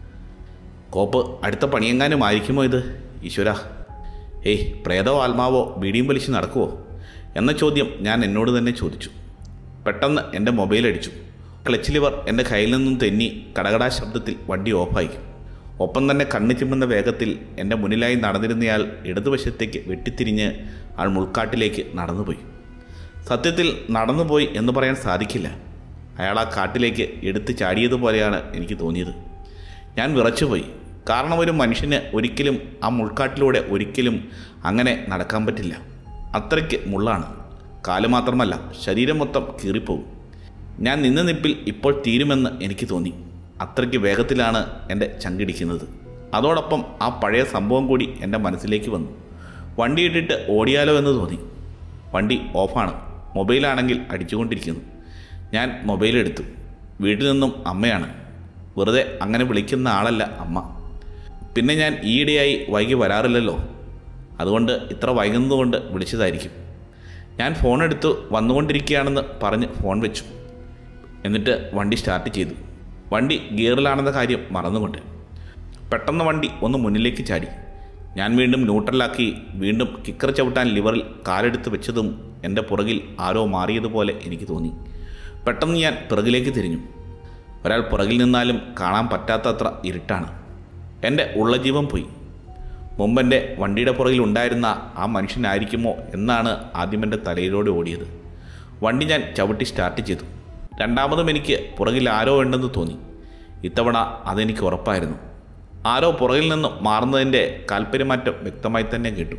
A: കോപ്പ് അടുത്ത പണിയെങ്ങാനും ആയിരിക്കുമോ ഇത് ഈശ്വര ഏയ് പ്രേതോ ആത്മാവോ ബീഡിയും വലിച്ച് നടക്കുമോ എന്ന ചോദ്യം ഞാൻ എന്നോട് തന്നെ ചോദിച്ചു പെട്ടെന്ന് എൻ്റെ മൊബൈൽ അടിച്ചു ക്ലച്ച് ലിവർ എൻ്റെ കയ്യിൽ നിന്നും തെന്നി കടകടാ ശബ്ദത്തിൽ വണ്ടി ഓഫായി ഒപ്പം തന്നെ കണ്ണു ചിമ്മുന്ന വേഗത്തിൽ എൻ്റെ മുന്നിലായി നടന്നിരുന്നയാൾ ഇടതുവശത്തേക്ക് വെട്ടിത്തിരിഞ്ഞ് ആൾ മുൾക്കാട്ടിലേക്ക് നടന്നുപോയി സത്യത്തിൽ നടന്നുപോയി എന്ന് പറയാൻ സാധിക്കില്ല അയാൾ ആ കാട്ടിലേക്ക് എടുത്ത് ചാടിയതുപോലെയാണ് എനിക്ക് തോന്നിയത് ഞാൻ വിറച്ചുപോയി കാരണം ഒരു മനുഷ്യന് ഒരിക്കലും ആ മുൾക്കാട്ടിലൂടെ ഒരിക്കലും അങ്ങനെ നടക്കാൻ പറ്റില്ല അത്രയ്ക്ക് മുള്ളാണ് കാല് മാത്രമല്ല ശരീരം മൊത്തം കീറിപ്പോകും ഞാൻ നിന്ന നിപ്പിൽ ഇപ്പോൾ തീരുമെന്ന് എനിക്ക് തോന്നി അത്രയ്ക്ക് വേഗത്തിലാണ് എൻ്റെ ചങ്കിടിക്കുന്നത് അതോടൊപ്പം ആ പഴയ സംഭവം കൂടി എൻ്റെ മനസ്സിലേക്ക് വന്നു വണ്ടി ഇട്ടിട്ട് ഓടിയാലോ എന്ന് തോന്നി വണ്ടി ഓഫാണ് മൊബൈലാണെങ്കിൽ അടിച്ചുകൊണ്ടിരിക്കുന്നു ഞാൻ മൊബൈൽ എടുത്തു വീട്ടിൽ നിന്നും അമ്മയാണ് വെറുതെ അങ്ങനെ വിളിക്കുന്ന ആളല്ല അമ്മ പിന്നെ ഞാൻ ഈയിടെയായി വൈകി വരാറില്ലല്ലോ അതുകൊണ്ട് ഇത്ര വൈകുന്നതുകൊണ്ട് വിളിച്ചതായിരിക്കും ഞാൻ ഫോൺ എടുത്തു വന്നുകൊണ്ടിരിക്കുകയാണെന്ന് പറഞ്ഞ് ഫോൺ വെച്ചു എന്നിട്ട് വണ്ടി സ്റ്റാർട്ട് ചെയ്തു വണ്ടി ഗിയറിലാണെന്ന കാര്യം മറന്നുകൊണ്ട് പെട്ടെന്ന് വണ്ടി ഒന്ന് മുന്നിലേക്ക് ചാടി ഞാൻ വീണ്ടും ന്യൂട്രലാക്കി വീണ്ടും കിക്കർ ചവിട്ടാൻ ലിവറിൽ കാലെടുത്ത് വെച്ചതും എൻ്റെ പുറകിൽ ആരോ മാറിയതുപോലെ എനിക്ക് തോന്നി പെട്ടെന്ന് ഞാൻ പിറകിലേക്ക് തിരിഞ്ഞു ഒരാൾ പുറകിൽ നിന്നാലും കാണാൻ പറ്റാത്തത്ര ഇരുട്ടാണ് എൻ്റെ ഉള്ള ജീവൻ പോയി മുമ്പെൻ്റെ വണ്ടിയുടെ പുറകിൽ ഉണ്ടായിരുന്ന ആ മനുഷ്യനായിരിക്കുമോ എന്നാണ് ആദ്യം എൻ്റെ തലയിലൂടെ ഓടിയത് വണ്ടി ഞാൻ ചവിട്ടി സ്റ്റാർട്ട് ചെയ്തു രണ്ടാമതും എനിക്ക് പുറകിൽ ആരോ ഉണ്ടെന്ന് തോന്നി ഇത്തവണ അതെനിക്ക് ഉറപ്പായിരുന്നു ആരോ പുറകിൽ നിന്ന് മാറുന്നതിൻ്റെ കാൽപ്പര്യമാറ്റം വ്യക്തമായി തന്നെ കേട്ടു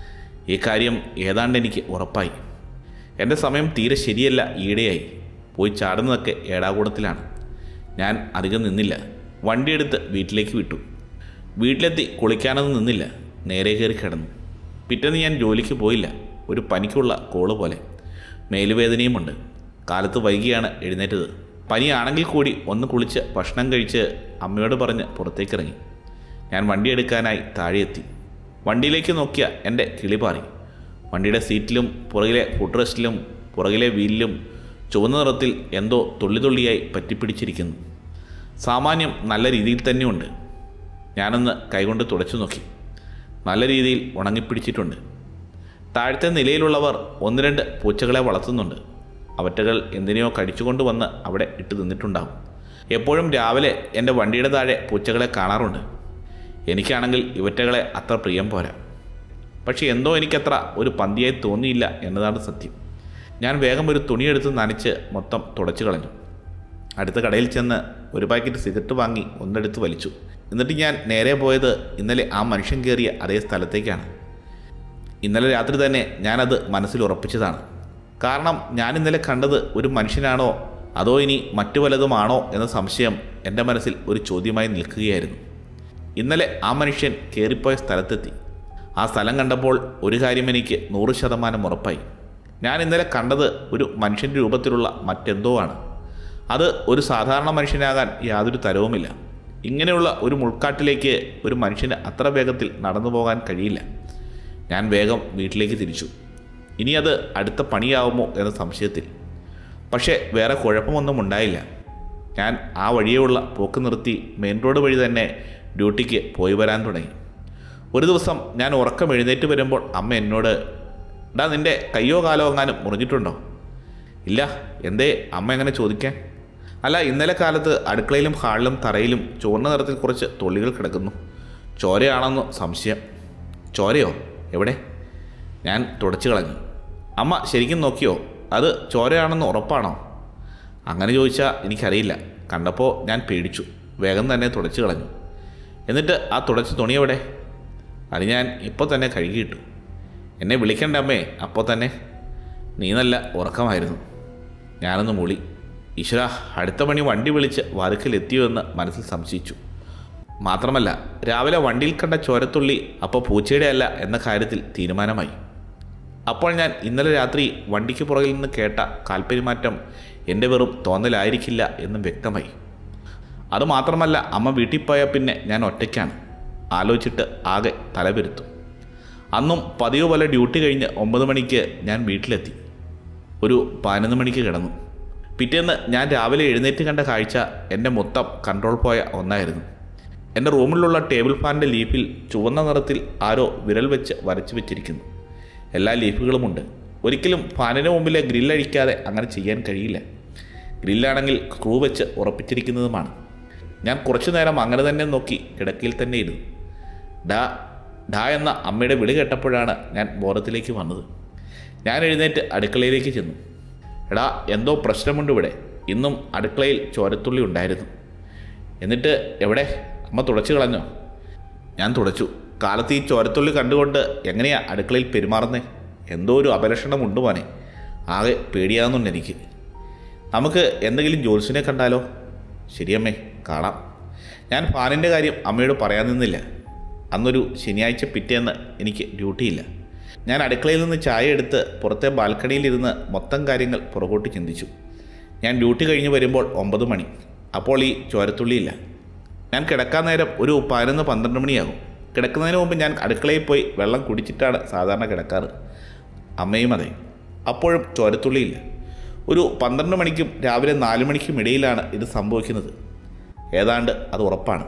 A: ഈ കാര്യം ഏതാണ്ട് എനിക്ക് ഉറപ്പായി എൻ്റെ സമയം തീരെ ശരിയല്ല ഈടെയായി പോയി ചാടുന്നതൊക്കെ ഏടാകൂടത്തിലാണ് ഞാൻ അധികം നിന്നില്ല വണ്ടിയെടുത്ത് വീട്ടിലേക്ക് വിട്ടു വീട്ടിലെത്തി കുളിക്കാനൊന്നും നിന്നില്ല നേരെ കയറി കിടന്നു പിറ്റേന്ന് ഞാൻ ജോലിക്ക് പോയില്ല ഒരു പനിക്കുള്ള കോള് പോലെ മേലുവേദനയുമുണ്ട് കാലത്ത് വൈകിയാണ് എഴുന്നേറ്റത് പനിയാണെങ്കിൽ കൂടി ഒന്ന് കുളിച്ച് ഭക്ഷണം കഴിച്ച് അമ്മയോട് പറഞ്ഞ് പുറത്തേക്കിറങ്ങി ഞാൻ വണ്ടി എടുക്കാനായി താഴെയെത്തി വണ്ടിയിലേക്ക് നോക്കിയ എൻ്റെ കിളി പാറി വണ്ടിയുടെ സീറ്റിലും പുറകിലെ ഫുഡ് റെസ്റ്റിലും പുറകിലെ വീലിലും ചുവന്ന നിറത്തിൽ എന്തോ തുള്ളി തുള്ളിയായി പറ്റിപ്പിടിച്ചിരിക്കുന്നു സാമാന്യം നല്ല രീതിയിൽ തന്നെയുണ്ട് ഞാനൊന്ന് കൈകൊണ്ട് തുടച്ചു നോക്കി നല്ല രീതിയിൽ ഉണങ്ങിപ്പിടിച്ചിട്ടുണ്ട് താഴത്തെ നിലയിലുള്ളവർ ഒന്ന് രണ്ട് പൂച്ചകളെ വളർത്തുന്നുണ്ട് അവറ്റകൾ എന്തിനെയോ കടിച്ചുകൊണ്ട് വന്ന് അവിടെ ഇട്ട് നിന്നിട്ടുണ്ടാവും എപ്പോഴും രാവിലെ എൻ്റെ വണ്ടിയുടെ താഴെ പൂച്ചകളെ കാണാറുണ്ട് എനിക്കാണെങ്കിൽ ഇവറ്റകളെ അത്ര പ്രിയം പോരാ പക്ഷെ എന്തോ എനിക്കത്ര ഒരു പന്തിയായി തോന്നിയില്ല എന്നതാണ് സത്യം ഞാൻ വേഗം ഒരു തുണിയെടുത്ത് നനച്ച് മൊത്തം തുടച്ചു കളഞ്ഞു അടുത്ത കടയിൽ ചെന്ന് ഒരു പാക്കറ്റ് സിഗരറ്റ് വാങ്ങി ഒന്നെടുത്ത് വലിച്ചു എന്നിട്ട് ഞാൻ നേരെ പോയത് ഇന്നലെ ആ മനുഷ്യൻ കയറിയ അതേ സ്ഥലത്തേക്കാണ് ഇന്നലെ രാത്രി തന്നെ ഞാനത് മനസ്സിൽ ഉറപ്പിച്ചതാണ് കാരണം ഞാൻ ഇന്നലെ കണ്ടത് ഒരു മനുഷ്യനാണോ അതോ ഇനി മറ്റു വല്ലതുമാണോ എന്ന സംശയം എൻ്റെ മനസ്സിൽ ഒരു ചോദ്യമായി നിൽക്കുകയായിരുന്നു ഇന്നലെ ആ മനുഷ്യൻ കയറിപ്പോയ സ്ഥലത്തെത്തി ആ സ്ഥലം കണ്ടപ്പോൾ ഒരു കാര്യം എനിക്ക് നൂറ് ശതമാനം ഉറപ്പായി ഞാൻ ഇന്നലെ കണ്ടത് ഒരു മനുഷ്യൻ്റെ രൂപത്തിലുള്ള മറ്റെന്തോ ആണ് അത് ഒരു സാധാരണ മനുഷ്യനാകാൻ യാതൊരു തരവുമില്ല ഇങ്ങനെയുള്ള ഒരു മുൾക്കാട്ടിലേക്ക് ഒരു മനുഷ്യന് അത്ര വേഗത്തിൽ നടന്നു പോകാൻ കഴിയില്ല ഞാൻ വേഗം വീട്ടിലേക്ക് തിരിച്ചു ഇനി അത് അടുത്ത പണിയാവുമോ എന്ന സംശയത്തിൽ പക്ഷേ വേറെ കുഴപ്പമൊന്നും ഉണ്ടായില്ല ഞാൻ ആ വഴിയുള്ള പോക്ക് നിർത്തി മെയിൻ റോഡ് വഴി തന്നെ ഡ്യൂട്ടിക്ക് പോയി വരാൻ തുടങ്ങി ഒരു ദിവസം ഞാൻ ഉറക്കം എഴുന്നേറ്റ് വരുമ്പോൾ അമ്മ എന്നോട് ഡാ നിൻ്റെ കയ്യോ കാലോ എങ്ങാനും മുറിഞ്ഞിട്ടുണ്ടോ ഇല്ല എന്തേ അമ്മ എങ്ങനെ ചോദിക്കാൻ അല്ല ഇന്നലെ കാലത്ത് അടുക്കളയിലും ഹാളിലും തറയിലും ചുവന്ന നിറത്തിൽ കുറച്ച് തുള്ളികൾ കിടക്കുന്നു ചോരയാണെന്ന് സംശയം ചോരയോ എവിടെ ഞാൻ തുടച്ചു കളഞ്ഞു അമ്മ ശരിക്കും നോക്കിയോ അത് ചോരയാണെന്ന് ഉറപ്പാണോ അങ്ങനെ ചോദിച്ചാൽ എനിക്കറിയില്ല കണ്ടപ്പോൾ ഞാൻ പേടിച്ചു വേഗം തന്നെ തുടച്ചു കളഞ്ഞു എന്നിട്ട് ആ തുടച്ച തുണി എവിടെ അത് ഞാൻ ഇപ്പോൾ തന്നെ കഴുകിയിട്ടു എന്നെ വിളിക്കണ്ട അമ്മേ അപ്പോൾ തന്നെ നീ നല്ല ഉറക്കമായിരുന്നു ഞാനൊന്ന് മൂളി ഈശ്വര അടുത്ത പണി വണ്ടി വിളിച്ച് വാതിക്കലെത്തിയോ എന്ന് മനസ്സിൽ സംശയിച്ചു മാത്രമല്ല രാവിലെ വണ്ടിയിൽ കണ്ട ചോരത്തുള്ളി അപ്പോൾ പൂച്ചയുടെ അല്ല എന്ന കാര്യത്തിൽ തീരുമാനമായി അപ്പോൾ ഞാൻ ഇന്നലെ രാത്രി വണ്ടിക്ക് പുറകിൽ നിന്ന് കേട്ട കാൽപ്പെരുമാറ്റം എൻ്റെ വെറും തോന്നലായിരിക്കില്ല എന്നും വ്യക്തമായി അതുമാത്രമല്ല അമ്മ വീട്ടിൽ പോയാൽ പിന്നെ ഞാൻ ഒറ്റയ്ക്കാണ് ആലോചിച്ചിട്ട് ആകെ തലപെരുത്തു അന്നും പതിവ് പോലെ ഡ്യൂട്ടി കഴിഞ്ഞ് ഒമ്പത് മണിക്ക് ഞാൻ വീട്ടിലെത്തി ഒരു പതിനൊന്ന് മണിക്ക് കിടന്നു പിറ്റേന്ന് ഞാൻ രാവിലെ എഴുന്നേറ്റ് കണ്ട കാഴ്ച എൻ്റെ മൊത്തം കൺട്രോൾ പോയ ഒന്നായിരുന്നു എൻ്റെ റൂമിലുള്ള ടേബിൾ ഫാനിൻ്റെ ലീഫിൽ ചുവന്ന നിറത്തിൽ ആരോ വിരൽ വെച്ച് വരച്ചു വെച്ചിരിക്കുന്നു എല്ലാ ലീഫുകളുമുണ്ട് ഒരിക്കലും ഫാനിന് മുമ്പിലെ ഗ്രില്ലഴിക്കാതെ അങ്ങനെ ചെയ്യാൻ കഴിയില്ല ഗ്രില്ലാണെങ്കിൽ സ്ക്രൂ വെച്ച് ഉറപ്പിച്ചിരിക്കുന്നതുമാണ് ഞാൻ കുറച്ചു നേരം അങ്ങനെ തന്നെ നോക്കി കിടക്കയിൽ തന്നെ ഇരുന്നു ഡാ ഡാ എന്ന അമ്മയുടെ വിളി കേട്ടപ്പോഴാണ് ഞാൻ ബോധത്തിലേക്ക് വന്നത് ഞാൻ എഴുന്നേറ്റ് അടുക്കളയിലേക്ക് ചെന്നു എടാ എന്തോ പ്രശ്നമുണ്ട് ഇവിടെ ഇന്നും അടുക്കളയിൽ ചോരത്തുള്ളി ഉണ്ടായിരുന്നു എന്നിട്ട് എവിടെ അമ്മ തുടച്ചു കളഞ്ഞോ ഞാൻ തുടച്ചു കാലത്ത് ഈ ചോരത്തുള്ളി കണ്ടുകൊണ്ട് എങ്ങനെയാ അടുക്കളയിൽ പെരുമാറുന്നേ എന്തോ ഒരു അപലക്ഷണമുണ്ട് മോനെ ആകെ പേടിയാകുന്നുണ്ട് എനിക്ക് നമുക്ക് എന്തെങ്കിലും ജോത്സ്യനെ കണ്ടാലോ ശരിയമ്മേ കാണാം ഞാൻ ഫാനിൻ്റെ കാര്യം അമ്മയോട് പറയാൻ നിന്നില്ല അന്നൊരു ശനിയാഴ്ച പിറ്റേന്ന് എനിക്ക് ഡ്യൂട്ടിയില്ല ഞാൻ അടുക്കളയിൽ നിന്ന് ചായ എടുത്ത് പുറത്തെ ബാൽക്കണിയിലിരുന്ന് മൊത്തം കാര്യങ്ങൾ പുറകോട്ട് ചിന്തിച്ചു ഞാൻ ഡ്യൂട്ടി കഴിഞ്ഞ് വരുമ്പോൾ ഒമ്പത് മണി അപ്പോൾ ഈ ചോരത്തുള്ളിയില്ല ഞാൻ കിടക്കാൻ നേരം ഒരു പതിനൊന്ന് പന്ത്രണ്ട് മണിയാകും കിടക്കുന്നതിന് മുമ്പ് ഞാൻ അടുക്കളയിൽ പോയി വെള്ളം കുടിച്ചിട്ടാണ് സാധാരണ കിടക്കാറ് അമ്മയും അതെ അപ്പോഴും ചോരത്തുള്ളിയില്ല ഒരു പന്ത്രണ്ട് മണിക്കും രാവിലെ നാല് മണിക്കും ഇടയിലാണ് ഇത് സംഭവിക്കുന്നത് ഏതാണ്ട് അത് ഉറപ്പാണ്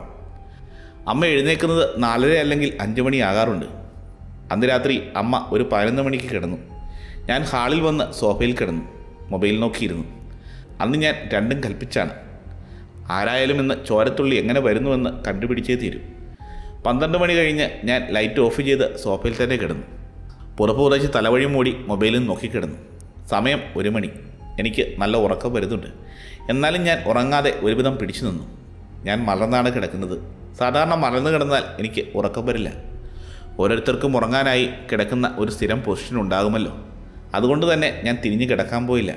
A: അമ്മ എഴുന്നേക്കുന്നത് നാലര അല്ലെങ്കിൽ അഞ്ച് മണിയാകാറുണ്ട് അന്ന് രാത്രി അമ്മ ഒരു പതിനൊന്ന് മണിക്ക് കിടന്നു ഞാൻ ഹാളിൽ വന്ന് സോഫയിൽ കിടന്നു മൊബൈൽ നോക്കിയിരുന്നു അന്ന് ഞാൻ രണ്ടും കൽപ്പിച്ചാണ് ആരായാലും ഇന്ന് ചോരത്തുള്ളി എങ്ങനെ വരുന്നുവെന്ന് കണ്ടുപിടിച്ചേ തീരും പന്ത്രണ്ട് മണി കഴിഞ്ഞ് ഞാൻ ലൈറ്റ് ഓഫ് ചെയ്ത് സോഫയിൽ തന്നെ കിടന്നു പുറപ്പ് പുറച്ച് തലവഴി മൂടി മൊബൈലിൽ നോക്കിക്കിടന്നു സമയം ഒരു മണി എനിക്ക് നല്ല ഉറക്കം വരുന്നുണ്ട് എന്നാലും ഞാൻ ഉറങ്ങാതെ ഒരുവിധം പിടിച്ചു നിന്നു ഞാൻ മലർന്നാണ് കിടക്കുന്നത് സാധാരണ മലർന്നു കിടന്നാൽ എനിക്ക് ഉറക്കം വരില്ല ഓരോരുത്തർക്കും ഉറങ്ങാനായി കിടക്കുന്ന ഒരു സ്ഥിരം പൊസിഷൻ ഉണ്ടാകുമല്ലോ അതുകൊണ്ട് തന്നെ ഞാൻ തിരിഞ്ഞു കിടക്കാൻ പോയില്ല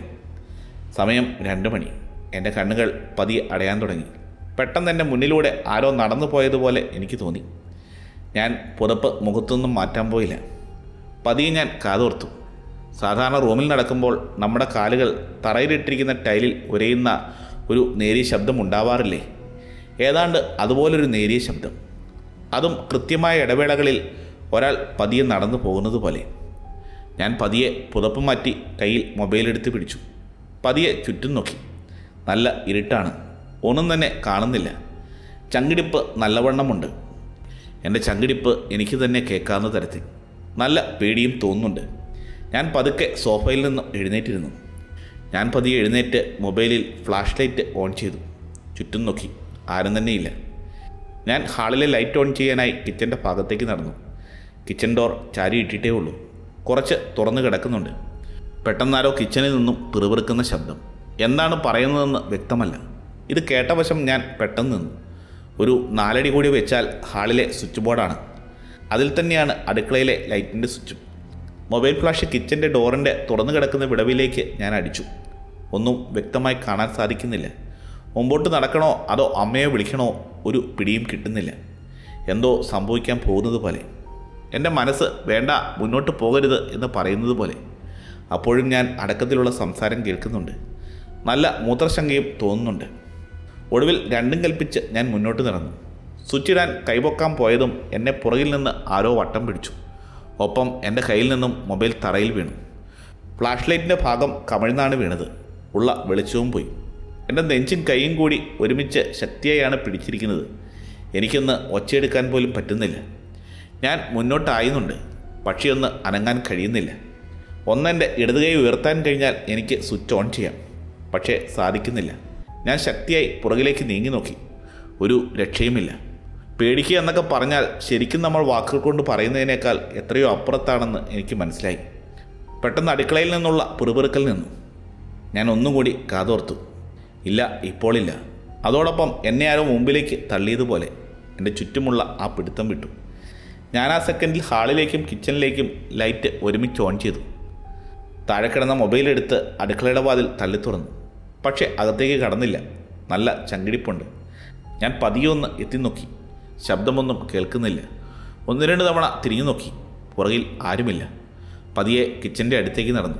A: സമയം രണ്ട് മണി എൻ്റെ കണ്ണുകൾ പതിയെ അടയാൻ തുടങ്ങി പെട്ടെന്ന് എൻ്റെ മുന്നിലൂടെ ആരോ നടന്നു പോയതുപോലെ എനിക്ക് തോന്നി ഞാൻ പുതപ്പ് മുഖത്തൊന്നും മാറ്റാൻ പോയില്ല പതിയെ ഞാൻ കാതോർത്തു സാധാരണ റൂമിൽ നടക്കുമ്പോൾ നമ്മുടെ കാലുകൾ തറയിലിട്ടിരിക്കുന്ന ടൈലിൽ ഉരയുന്ന ഒരു നേരിയ ശബ്ദം ഉണ്ടാവാറില്ലേ ഏതാണ്ട് അതുപോലൊരു നേരിയ ശബ്ദം അതും കൃത്യമായ ഇടവേളകളിൽ ഒരാൾ പതിയെ നടന്നു പോകുന്നത് പോലെ ഞാൻ പതിയെ പുതപ്പ് മാറ്റി കയ്യിൽ മൊബൈൽ എടുത്ത് പിടിച്ചു പതിയെ ചുറ്റും നോക്കി നല്ല ഇരുട്ടാണ് ഒന്നും തന്നെ കാണുന്നില്ല ചങ്കിടിപ്പ് നല്ലവണ്ണമുണ്ട് എൻ്റെ ചങ്കിടിപ്പ് എനിക്ക് തന്നെ കേൾക്കാവുന്ന തരത്തിൽ നല്ല പേടിയും തോന്നുന്നുണ്ട് ഞാൻ പതുക്കെ സോഫയിൽ നിന്നും എഴുന്നേറ്റിരുന്നു ഞാൻ പതിയെ എഴുന്നേറ്റ് മൊബൈലിൽ ഫ്ലാഷ് ലൈറ്റ് ഓൺ ചെയ്തു ചുറ്റും നോക്കി ആരും തന്നെയില്ല ഞാൻ ഹാളിലെ ലൈറ്റ് ഓൺ ചെയ്യാനായി കിച്ചൻ്റെ ഭാഗത്തേക്ക് നടന്നു കിച്ചൺ ഡോർ ചാരി ഇട്ടിട്ടേ ഉള്ളൂ കുറച്ച് തുറന്നു കിടക്കുന്നുണ്ട് പെട്ടെന്നാരോ കിച്ചണിൽ നിന്നും പിറുപിറുക്കുന്ന ശബ്ദം എന്താണ് പറയുന്നതെന്ന് വ്യക്തമല്ല ഇത് കേട്ട വശം ഞാൻ പെട്ടെന്ന് നിന്നു ഒരു നാലടി കൂടി വെച്ചാൽ ഹാളിലെ സ്വിച്ച് ബോർഡാണ് അതിൽ തന്നെയാണ് അടുക്കളയിലെ ലൈറ്റിൻ്റെ സ്വിച്ചും മൊബൈൽ ഫ്ലാഷ് കിച്ചൻ്റെ ഡോറിൻ്റെ തുറന്നു കിടക്കുന്ന വിടവിലേക്ക് ഞാൻ അടിച്ചു ഒന്നും വ്യക്തമായി കാണാൻ സാധിക്കുന്നില്ല മുമ്പോട്ട് നടക്കണോ അതോ അമ്മയെ വിളിക്കണോ ഒരു പിടിയും കിട്ടുന്നില്ല എന്തോ സംഭവിക്കാൻ പോകുന്നത് പോലെ എൻ്റെ മനസ്സ് വേണ്ട മുന്നോട്ട് പോകരുത് എന്ന് പറയുന്നത് പോലെ അപ്പോഴും ഞാൻ അടക്കത്തിലുള്ള സംസാരം കേൾക്കുന്നുണ്ട് നല്ല മൂത്രശങ്കയും തോന്നുന്നുണ്ട് ഒടുവിൽ രണ്ടും കൽപ്പിച്ച് ഞാൻ മുന്നോട്ട് നടന്നു സ്വിച്ചിടാൻ കൈപൊക്കാൻ പോയതും എന്നെ പുറകിൽ നിന്ന് ആരോ വട്ടം പിടിച്ചു ഒപ്പം എൻ്റെ കയ്യിൽ നിന്നും മൊബൈൽ തറയിൽ വീണു ഫ്ലാഷ് ലൈറ്റിൻ്റെ ഭാഗം കമിഴ്ന്നാണ് വീണത് ഉള്ള വെളിച്ചവും പോയി എൻ്റെ നെഞ്ചും കൈയും കൂടി ഒരുമിച്ച് ശക്തിയായാണ് പിടിച്ചിരിക്കുന്നത് എനിക്കൊന്ന് ഒച്ചയെടുക്കാൻ പോലും പറ്റുന്നില്ല ഞാൻ മുന്നോട്ടായുന്നുണ്ട് പക്ഷേ ഒന്ന് അനങ്ങാൻ കഴിയുന്നില്ല ഒന്നെൻ്റെ ഇടത് കൈ ഉയർത്താൻ കഴിഞ്ഞാൽ എനിക്ക് സ്വിച്ച് ഓൺ ചെയ്യാം പക്ഷേ സാധിക്കുന്നില്ല ഞാൻ ശക്തിയായി പുറകിലേക്ക് നീങ്ങി നോക്കി ഒരു രക്ഷയുമില്ല പേടിക്കുക എന്നൊക്കെ പറഞ്ഞാൽ ശരിക്കും നമ്മൾ വാക്കുകൾ കൊണ്ട് പറയുന്നതിനേക്കാൾ എത്രയോ അപ്പുറത്താണെന്ന് എനിക്ക് മനസ്സിലായി പെട്ടെന്ന് അടുക്കളയിൽ നിന്നുള്ള പിറുപിറുക്കൽ നിന്നു ഞാൻ ഒന്നും കൂടി കാതോർത്തു ഇല്ല ഇപ്പോളില്ല അതോടൊപ്പം എന്നെ ആരോ മുമ്പിലേക്ക് തള്ളിയതുപോലെ എൻ്റെ ചുറ്റുമുള്ള ആ പിടുത്തം വിട്ടു ഞാൻ ആ സെക്കൻഡിൽ ഹാളിലേക്കും കിച്ചണിലേക്കും ലൈറ്റ് ഒരുമിച്ച് ഓൺ ചെയ്തു താഴെ കിടന്ന മൊബൈൽ എടുത്ത് അടുക്കളയുടെ വാതിൽ തള്ളി തുറന്നു പക്ഷേ അകത്തേക്ക് കടന്നില്ല നല്ല ചങ്കിടിപ്പുണ്ട് ഞാൻ പതിയെ ഒന്ന് എത്തി നോക്കി ശബ്ദമൊന്നും കേൾക്കുന്നില്ല ഒന്ന് രണ്ട് തവണ തിരിഞ്ഞു നോക്കി പുറകിൽ ആരുമില്ല പതിയെ കിച്ചൻ്റെ അടുത്തേക്ക് നടന്നു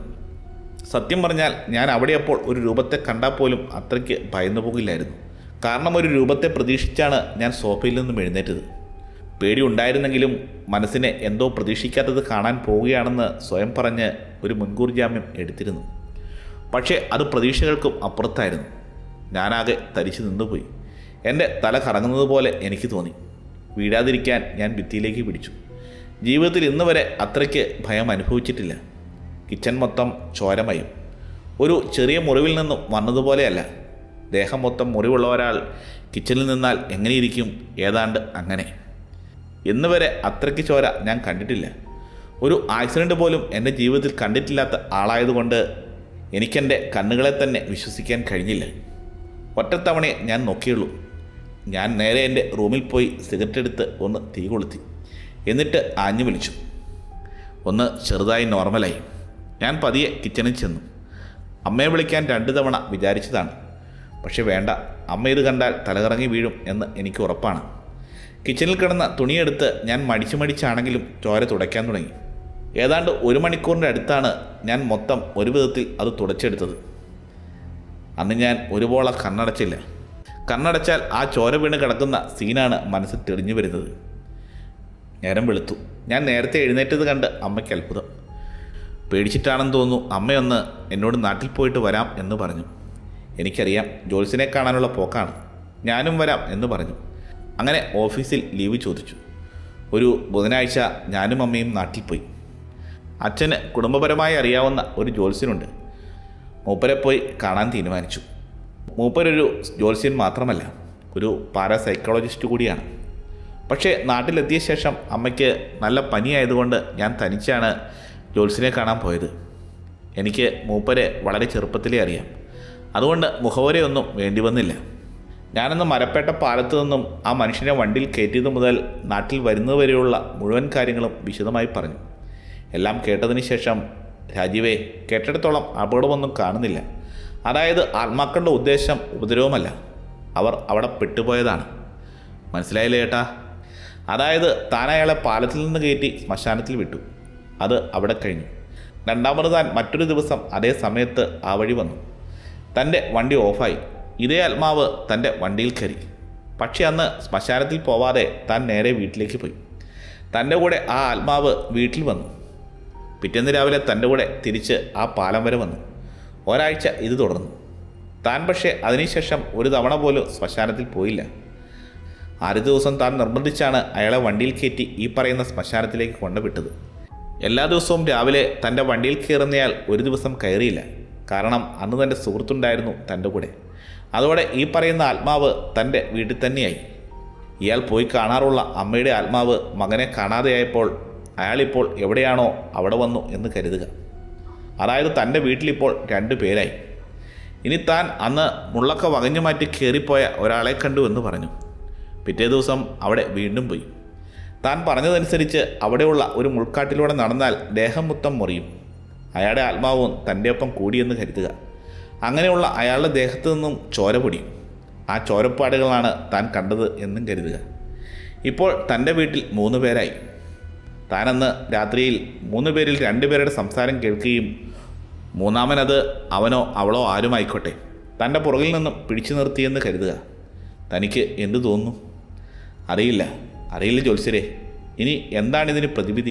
A: സത്യം പറഞ്ഞാൽ ഞാൻ അവിടെ അപ്പോൾ ഒരു രൂപത്തെ കണ്ടാൽ പോലും അത്രയ്ക്ക് ഭയന്നു പോകില്ലായിരുന്നു കാരണം ഒരു രൂപത്തെ പ്രതീക്ഷിച്ചാണ് ഞാൻ സോഫയിൽ നിന്നും എഴുന്നേറ്റത് പേടി ഉണ്ടായിരുന്നെങ്കിലും മനസ്സിനെ എന്തോ പ്രതീക്ഷിക്കാത്തത് കാണാൻ പോവുകയാണെന്ന് സ്വയം പറഞ്ഞ് ഒരു മുൻകൂർ ജാമ്യം എടുത്തിരുന്നു പക്ഷേ അത് പ്രതീക്ഷകൾക്കും അപ്പുറത്തായിരുന്നു ഞാനാകെ തരിച്ചു നിന്നുപോയി എൻ്റെ തല കറങ്ങുന്നത് പോലെ എനിക്ക് തോന്നി വീഴാതിരിക്കാൻ ഞാൻ ഭിത്തിയിലേക്ക് പിടിച്ചു ജീവിതത്തിൽ ഇന്ന് വരെ അത്രയ്ക്ക് ഭയം അനുഭവിച്ചിട്ടില്ല കിച്ചൺ മൊത്തം ചോരമയം ഒരു ചെറിയ മുറിവിൽ നിന്നും വന്നതുപോലെയല്ല ദേഹം മൊത്തം മുറിവുള്ള ഒരാൾ കിച്ചണിൽ നിന്നാൽ എങ്ങനെയിരിക്കും ഏതാണ്ട് അങ്ങനെ ഇന്ന് വരെ അത്രയ്ക്ക് ചോര ഞാൻ കണ്ടിട്ടില്ല ഒരു ആക്സിഡൻറ്റ് പോലും എൻ്റെ ജീവിതത്തിൽ കണ്ടിട്ടില്ലാത്ത ആളായതുകൊണ്ട് എനിക്കെൻ്റെ കണ്ണുകളെ തന്നെ വിശ്വസിക്കാൻ കഴിഞ്ഞില്ല ഒറ്റത്തവണയെ ഞാൻ നോക്കിയുള്ളൂ ഞാൻ നേരെ എൻ്റെ റൂമിൽ പോയി സിഗരറ്റ് എടുത്ത് ഒന്ന് തീ കൊളുത്തി എന്നിട്ട് ആഞ്ഞു വിളിച്ചു ഒന്ന് ചെറുതായി നോർമലായി ഞാൻ പതിയെ കിച്ചണിൽ ചെന്നു അമ്മയെ വിളിക്കാൻ രണ്ട് തവണ വിചാരിച്ചതാണ് പക്ഷെ വേണ്ട അമ്മ ഇത് കണ്ടാൽ തലകറങ്ങി വീഴും എന്ന് എനിക്ക് ഉറപ്പാണ് കിച്ചണിൽ കിടന്ന തുണിയെടുത്ത് ഞാൻ മടിച്ചു മടിച്ചാണെങ്കിലും ചോര തുടയ്ക്കാൻ തുടങ്ങി ഏതാണ്ട് ഒരു മണിക്കൂറിൻ്റെ അടുത്താണ് ഞാൻ മൊത്തം ഒരു വിധത്തിൽ അത് തുടച്ചെടുത്തത് അന്ന് ഞാൻ ഒരുപോള കണ്ണടച്ചില്ല കണ്ണടച്ചാൽ ആ ചോര വീണ് കിടക്കുന്ന സീനാണ് മനസ്സിൽ തെളിഞ്ഞു വരുന്നത് നേരം വെളുത്തു ഞാൻ നേരത്തെ എഴുന്നേറ്റത് കണ്ട് അമ്മയ്ക്ക് അത്ഭുതം പേടിച്ചിട്ടാണെന്ന് തോന്നുന്നു അമ്മയൊന്ന് എന്നോട് നാട്ടിൽ പോയിട്ട് വരാം എന്ന് പറഞ്ഞു എനിക്കറിയാം ജോത്സിനെ കാണാനുള്ള പോക്കാണ് ഞാനും വരാം എന്ന് പറഞ്ഞു അങ്ങനെ ഓഫീസിൽ ലീവ് ചോദിച്ചു ഒരു ബുധനാഴ്ച ഞാനും അമ്മയും നാട്ടിൽ പോയി അച്ഛന് കുടുംബപരമായി അറിയാവുന്ന ഒരു ജോത്സ്യനുണ്ട് മൂപ്പരെ പോയി കാണാൻ തീരുമാനിച്ചു മൂപ്പരൊരു ജ്യോത്സ്യൻ മാത്രമല്ല ഒരു പാരാസൈക്കോളജിസ്റ്റ് കൂടിയാണ് പക്ഷേ നാട്ടിലെത്തിയ ശേഷം അമ്മയ്ക്ക് നല്ല പനിയായതുകൊണ്ട് ഞാൻ തനിച്ചാണ് ജ്യോത്സ്യനെ കാണാൻ പോയത് എനിക്ക് മൂപ്പരെ വളരെ ചെറുപ്പത്തിലേ അറിയാം അതുകൊണ്ട് മുഖവരെയൊന്നും വേണ്ടി വന്നില്ല ഞാനന്ന് മരപ്പേട്ട പാലത്ത് നിന്നും ആ മനുഷ്യനെ വണ്ടിയിൽ കയറ്റിയത് മുതൽ നാട്ടിൽ വരുന്നതുവരെയുള്ള മുഴുവൻ കാര്യങ്ങളും വിശദമായി പറഞ്ഞു എല്ലാം കേട്ടതിന് ശേഷം രാജീവേ കേട്ടിടത്തോളം അപകടമൊന്നും കാണുന്നില്ല അതായത് ആത്മാക്കളുടെ ഉദ്ദേശം ഉപദ്രവമല്ല അവർ അവിടെ പെട്ടുപോയതാണ് മനസ്സിലായില്ലേ ഏട്ടാ അതായത് താൻ അയാളെ പാലത്തിൽ നിന്ന് കയറ്റി ശ്മശാനത്തിൽ വിട്ടു അത് അവിടെ കഴിഞ്ഞു രണ്ടാമത് താൻ മറ്റൊരു ദിവസം അതേ സമയത്ത് ആ വഴി വന്നു തൻ്റെ വണ്ടി ഓഫായി ഇതേ ആത്മാവ് തൻ്റെ വണ്ടിയിൽ കയറി പക്ഷേ അന്ന് ശ്മശാനത്തിൽ പോവാതെ താൻ നേരെ വീട്ടിലേക്ക് പോയി തൻ്റെ കൂടെ ആ ആത്മാവ് വീട്ടിൽ വന്നു പിറ്റേന്ന് രാവിലെ തൻ്റെ കൂടെ തിരിച്ച് ആ പാലം വരെ വന്നു ഒരാഴ്ച ഇത് തുടർന്നു താൻ പക്ഷേ അതിനുശേഷം ഒരു തവണ പോലും ശ്മശാനത്തിൽ പോയില്ല ആദ്യ ദിവസം താൻ നിർബന്ധിച്ചാണ് അയാളെ വണ്ടിയിൽ കയറ്റി ഈ പറയുന്ന ശ്മശാനത്തിലേക്ക് കൊണ്ടുവിട്ടത് എല്ലാ ദിവസവും രാവിലെ തൻ്റെ വണ്ടിയിൽ കയറുന്നയാൾ ഒരു ദിവസം കയറിയില്ല കാരണം അന്ന് തൻ്റെ സുഹൃത്തുണ്ടായിരുന്നു തൻ്റെ കൂടെ അതോടെ ഈ പറയുന്ന ആത്മാവ് തൻ്റെ വീട്ടിൽ തന്നെയായി ഇയാൾ പോയി കാണാറുള്ള അമ്മയുടെ ആത്മാവ് മകനെ കാണാതെയായപ്പോൾ അയാളിപ്പോൾ എവിടെയാണോ അവിടെ വന്നു എന്ന് കരുതുക അതായത് തൻ്റെ വീട്ടിലിപ്പോൾ രണ്ടു പേരായി ഇനി താൻ അന്ന് മുള്ളക്ക വകഞ്ഞു മാറ്റി കയറിപ്പോയ ഒരാളെ കണ്ടു എന്ന് പറഞ്ഞു പിറ്റേ ദിവസം അവിടെ വീണ്ടും പോയി താൻ പറഞ്ഞതനുസരിച്ച് അവിടെയുള്ള ഒരു മുൾക്കാട്ടിലൂടെ നടന്നാൽ ദേഹം മൊത്തം മുറിയും അയാളുടെ ആത്മാവും തൻ്റെ ഒപ്പം കൂടിയെന്ന് കരുതുക അങ്ങനെയുള്ള അയാളുടെ ദേഹത്തു നിന്നും ചോര പൊടിയും ആ ചോരപ്പാടുകളാണ് താൻ കണ്ടത് എന്നും കരുതുക ഇപ്പോൾ തൻ്റെ വീട്ടിൽ മൂന്ന് പേരായി താനന്ന് രാത്രിയിൽ മൂന്ന് പേരിൽ രണ്ടുപേരുടെ സംസാരം കേൾക്കുകയും മൂന്നാമനത് അവനോ അവളോ ആരുമായിക്കോട്ടെ തൻ്റെ പുറകിൽ നിന്നും പിടിച്ചു നിർത്തിയെന്ന് കരുതുക തനിക്ക് എന്തു തോന്നുന്നു അറിയില്ല അറിയില്ല ജോത്സ്യരെ ഇനി എന്താണിതിന് പ്രതിവിധി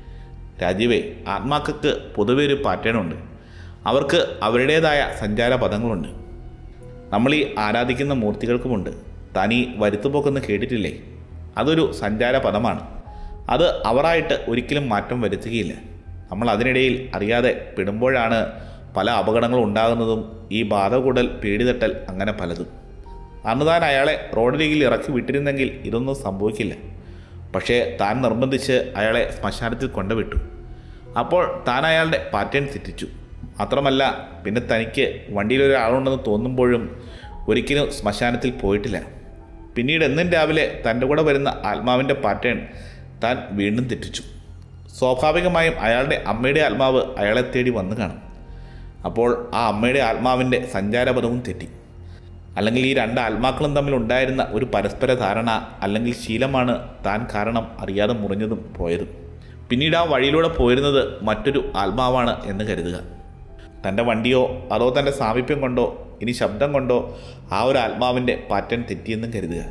A: രാജീവേ ആത്മാക്കൾക്ക് പൊതുവെ ഒരു പാറ്റേൺ ഉണ്ട് അവർക്ക് അവരുടേതായ സഞ്ചാര പദങ്ങളുണ്ട് നമ്മൾ ഈ ആരാധിക്കുന്ന മൂർത്തികൾക്കുമുണ്ട് താൻ ഈ വരുത്തുപോക്കെന്ന് കേട്ടിട്ടില്ലേ അതൊരു സഞ്ചാര പദമാണ് അത് അവറായിട്ട് ഒരിക്കലും മാറ്റം വരുത്തുകയില്ല നമ്മൾ അതിനിടയിൽ അറിയാതെ പെടുമ്പോഴാണ് പല അപകടങ്ങളും ഉണ്ടാകുന്നതും ഈ ബാധകൂടൽ പേടിതട്ടൽ അങ്ങനെ പലതും അന്ന് താൻ അയാളെ റോഡരികിൽ ഇറക്കി വിട്ടിരുന്നെങ്കിൽ ഇതൊന്നും സംഭവിക്കില്ല പക്ഷേ താൻ നിർബന്ധിച്ച് അയാളെ ശ്മശാനത്തിൽ കൊണ്ടുവിട്ടു അപ്പോൾ താൻ അയാളുടെ പാറ്റേൺ തെറ്റിച്ചു മാത്രമല്ല പിന്നെ തനിക്ക് വണ്ടിയിൽ ഒരാളുണ്ടെന്ന് തോന്നുമ്പോഴും ഒരിക്കലും ശ്മശാനത്തിൽ പോയിട്ടില്ല പിന്നീട് എന്നും രാവിലെ തൻ്റെ കൂടെ വരുന്ന ആത്മാവിൻ്റെ പാറ്റേൺ താൻ വീണ്ടും തെറ്റിച്ചു സ്വാഭാവികമായും അയാളുടെ അമ്മയുടെ ആത്മാവ് അയാളെ തേടി വന്നു കാണും അപ്പോൾ ആ അമ്മയുടെ ആത്മാവിൻ്റെ സഞ്ചാരപഥവും തെറ്റി അല്ലെങ്കിൽ ഈ രണ്ട് ആത്മാക്കളും തമ്മിൽ ഉണ്ടായിരുന്ന ഒരു പരസ്പര ധാരണ അല്ലെങ്കിൽ ശീലമാണ് താൻ കാരണം അറിയാതെ മുറിഞ്ഞതും പോയതും പിന്നീട് ആ വഴിയിലൂടെ പോയിരുന്നത് മറ്റൊരു ആത്മാവാണ് എന്ന് കരുതുക തൻ്റെ വണ്ടിയോ അതോ തൻ്റെ സാമീപ്യം കൊണ്ടോ ഇനി ശബ്ദം കൊണ്ടോ ആ ഒരു ആത്മാവിൻ്റെ പാറ്റേൺ തെറ്റിയെന്നും കരുതുക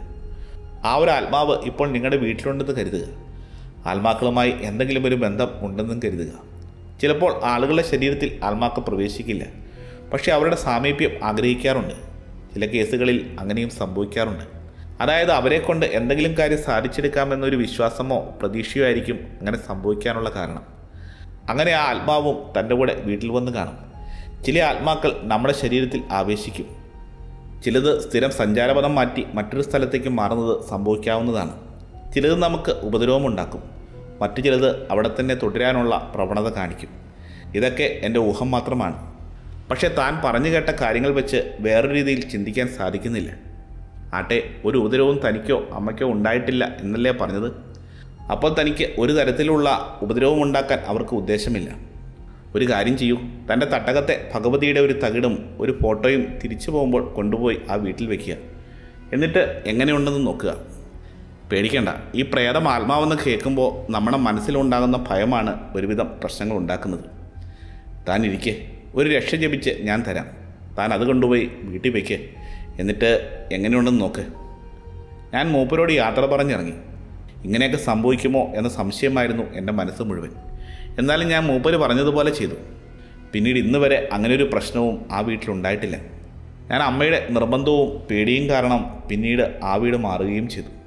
A: ആ ഒരു ആത്മാവ് ഇപ്പോൾ നിങ്ങളുടെ വീട്ടിലുണ്ടെന്ന് കരുതുക ആത്മാക്കളുമായി എന്തെങ്കിലും ഒരു ബന്ധം ഉണ്ടെന്നും കരുതുക ചിലപ്പോൾ ആളുകളുടെ ശരീരത്തിൽ ആത്മാക്കൾ പ്രവേശിക്കില്ല പക്ഷേ അവരുടെ സാമീപ്യം ആഗ്രഹിക്കാറുണ്ട് ചില കേസുകളിൽ അങ്ങനെയും സംഭവിക്കാറുണ്ട് അതായത് അവരെ കൊണ്ട് എന്തെങ്കിലും കാര്യം സാധിച്ചെടുക്കാമെന്നൊരു വിശ്വാസമോ പ്രതീക്ഷയോ ആയിരിക്കും അങ്ങനെ സംഭവിക്കാനുള്ള കാരണം അങ്ങനെ ആ ആത്മാവും തൻ്റെ കൂടെ വീട്ടിൽ വന്ന് കാണും ചില ആത്മാക്കൾ നമ്മുടെ ശരീരത്തിൽ ആവേശിക്കും ചിലത് സ്ഥിരം സഞ്ചാരപഥം മാറ്റി മറ്റൊരു സ്ഥലത്തേക്ക് മാറുന്നത് സംഭവിക്കാവുന്നതാണ് ചിലത് നമുക്ക് ഉപദ്രവമുണ്ടാക്കും മറ്റു ചിലത് അവിടെ തന്നെ തുടരാനുള്ള പ്രവണത കാണിക്കും ഇതൊക്കെ എൻ്റെ ഊഹം മാത്രമാണ് പക്ഷേ താൻ പറഞ്ഞു കേട്ട കാര്യങ്ങൾ വെച്ച് വേറൊരു രീതിയിൽ ചിന്തിക്കാൻ സാധിക്കുന്നില്ല ആട്ടെ ഒരു ഉപദ്രവവും തനിക്കോ അമ്മയ്ക്കോ ഉണ്ടായിട്ടില്ല എന്നല്ലേ പറഞ്ഞത് അപ്പോൾ തനിക്ക് ഒരു തരത്തിലുള്ള ഉപദ്രവം ഉണ്ടാക്കാൻ അവർക്ക് ഉദ്ദേശമില്ല ഒരു കാര്യം ചെയ്യൂ തൻ്റെ തട്ടകത്തെ ഭഗവതിയുടെ ഒരു തകിടും ഒരു ഫോട്ടോയും തിരിച്ചു പോകുമ്പോൾ കൊണ്ടുപോയി ആ വീട്ടിൽ വെക്കുക എന്നിട്ട് എങ്ങനെയുണ്ടെന്ന് നോക്കുക പേടിക്കേണ്ട ഈ പ്രേതം ആത്മാവെന്ന് കേൾക്കുമ്പോൾ നമ്മുടെ മനസ്സിലുണ്ടാകുന്ന ഭയമാണ് ഒരുവിധം പ്രശ്നങ്ങൾ ഉണ്ടാക്കുന്നത് താൻ ഇരിക്കെ ഒരു രക്ഷ ജപിച്ച് ഞാൻ തരാം താൻ അത് കൊണ്ടുപോയി വീട്ടിൽ വയ്ക്ക് എന്നിട്ട് എങ്ങനെയുണ്ടെന്ന് നോക്ക് ഞാൻ മൂപ്പരോട് യാത്ര പറഞ്ഞിറങ്ങി ഇങ്ങനെയൊക്കെ സംഭവിക്കുമോ എന്ന സംശയമായിരുന്നു എൻ്റെ മനസ്സ് മുഴുവൻ എന്നാലും ഞാൻ മൂപ്പര് പറഞ്ഞതുപോലെ ചെയ്തു പിന്നീട് ഇന്ന് വരെ അങ്ങനെ ഒരു പ്രശ്നവും ആ വീട്ടിലുണ്ടായിട്ടില്ല ഞാൻ അമ്മയുടെ നിർബന്ധവും പേടിയും കാരണം പിന്നീട് ആ വീട് മാറുകയും ചെയ്തു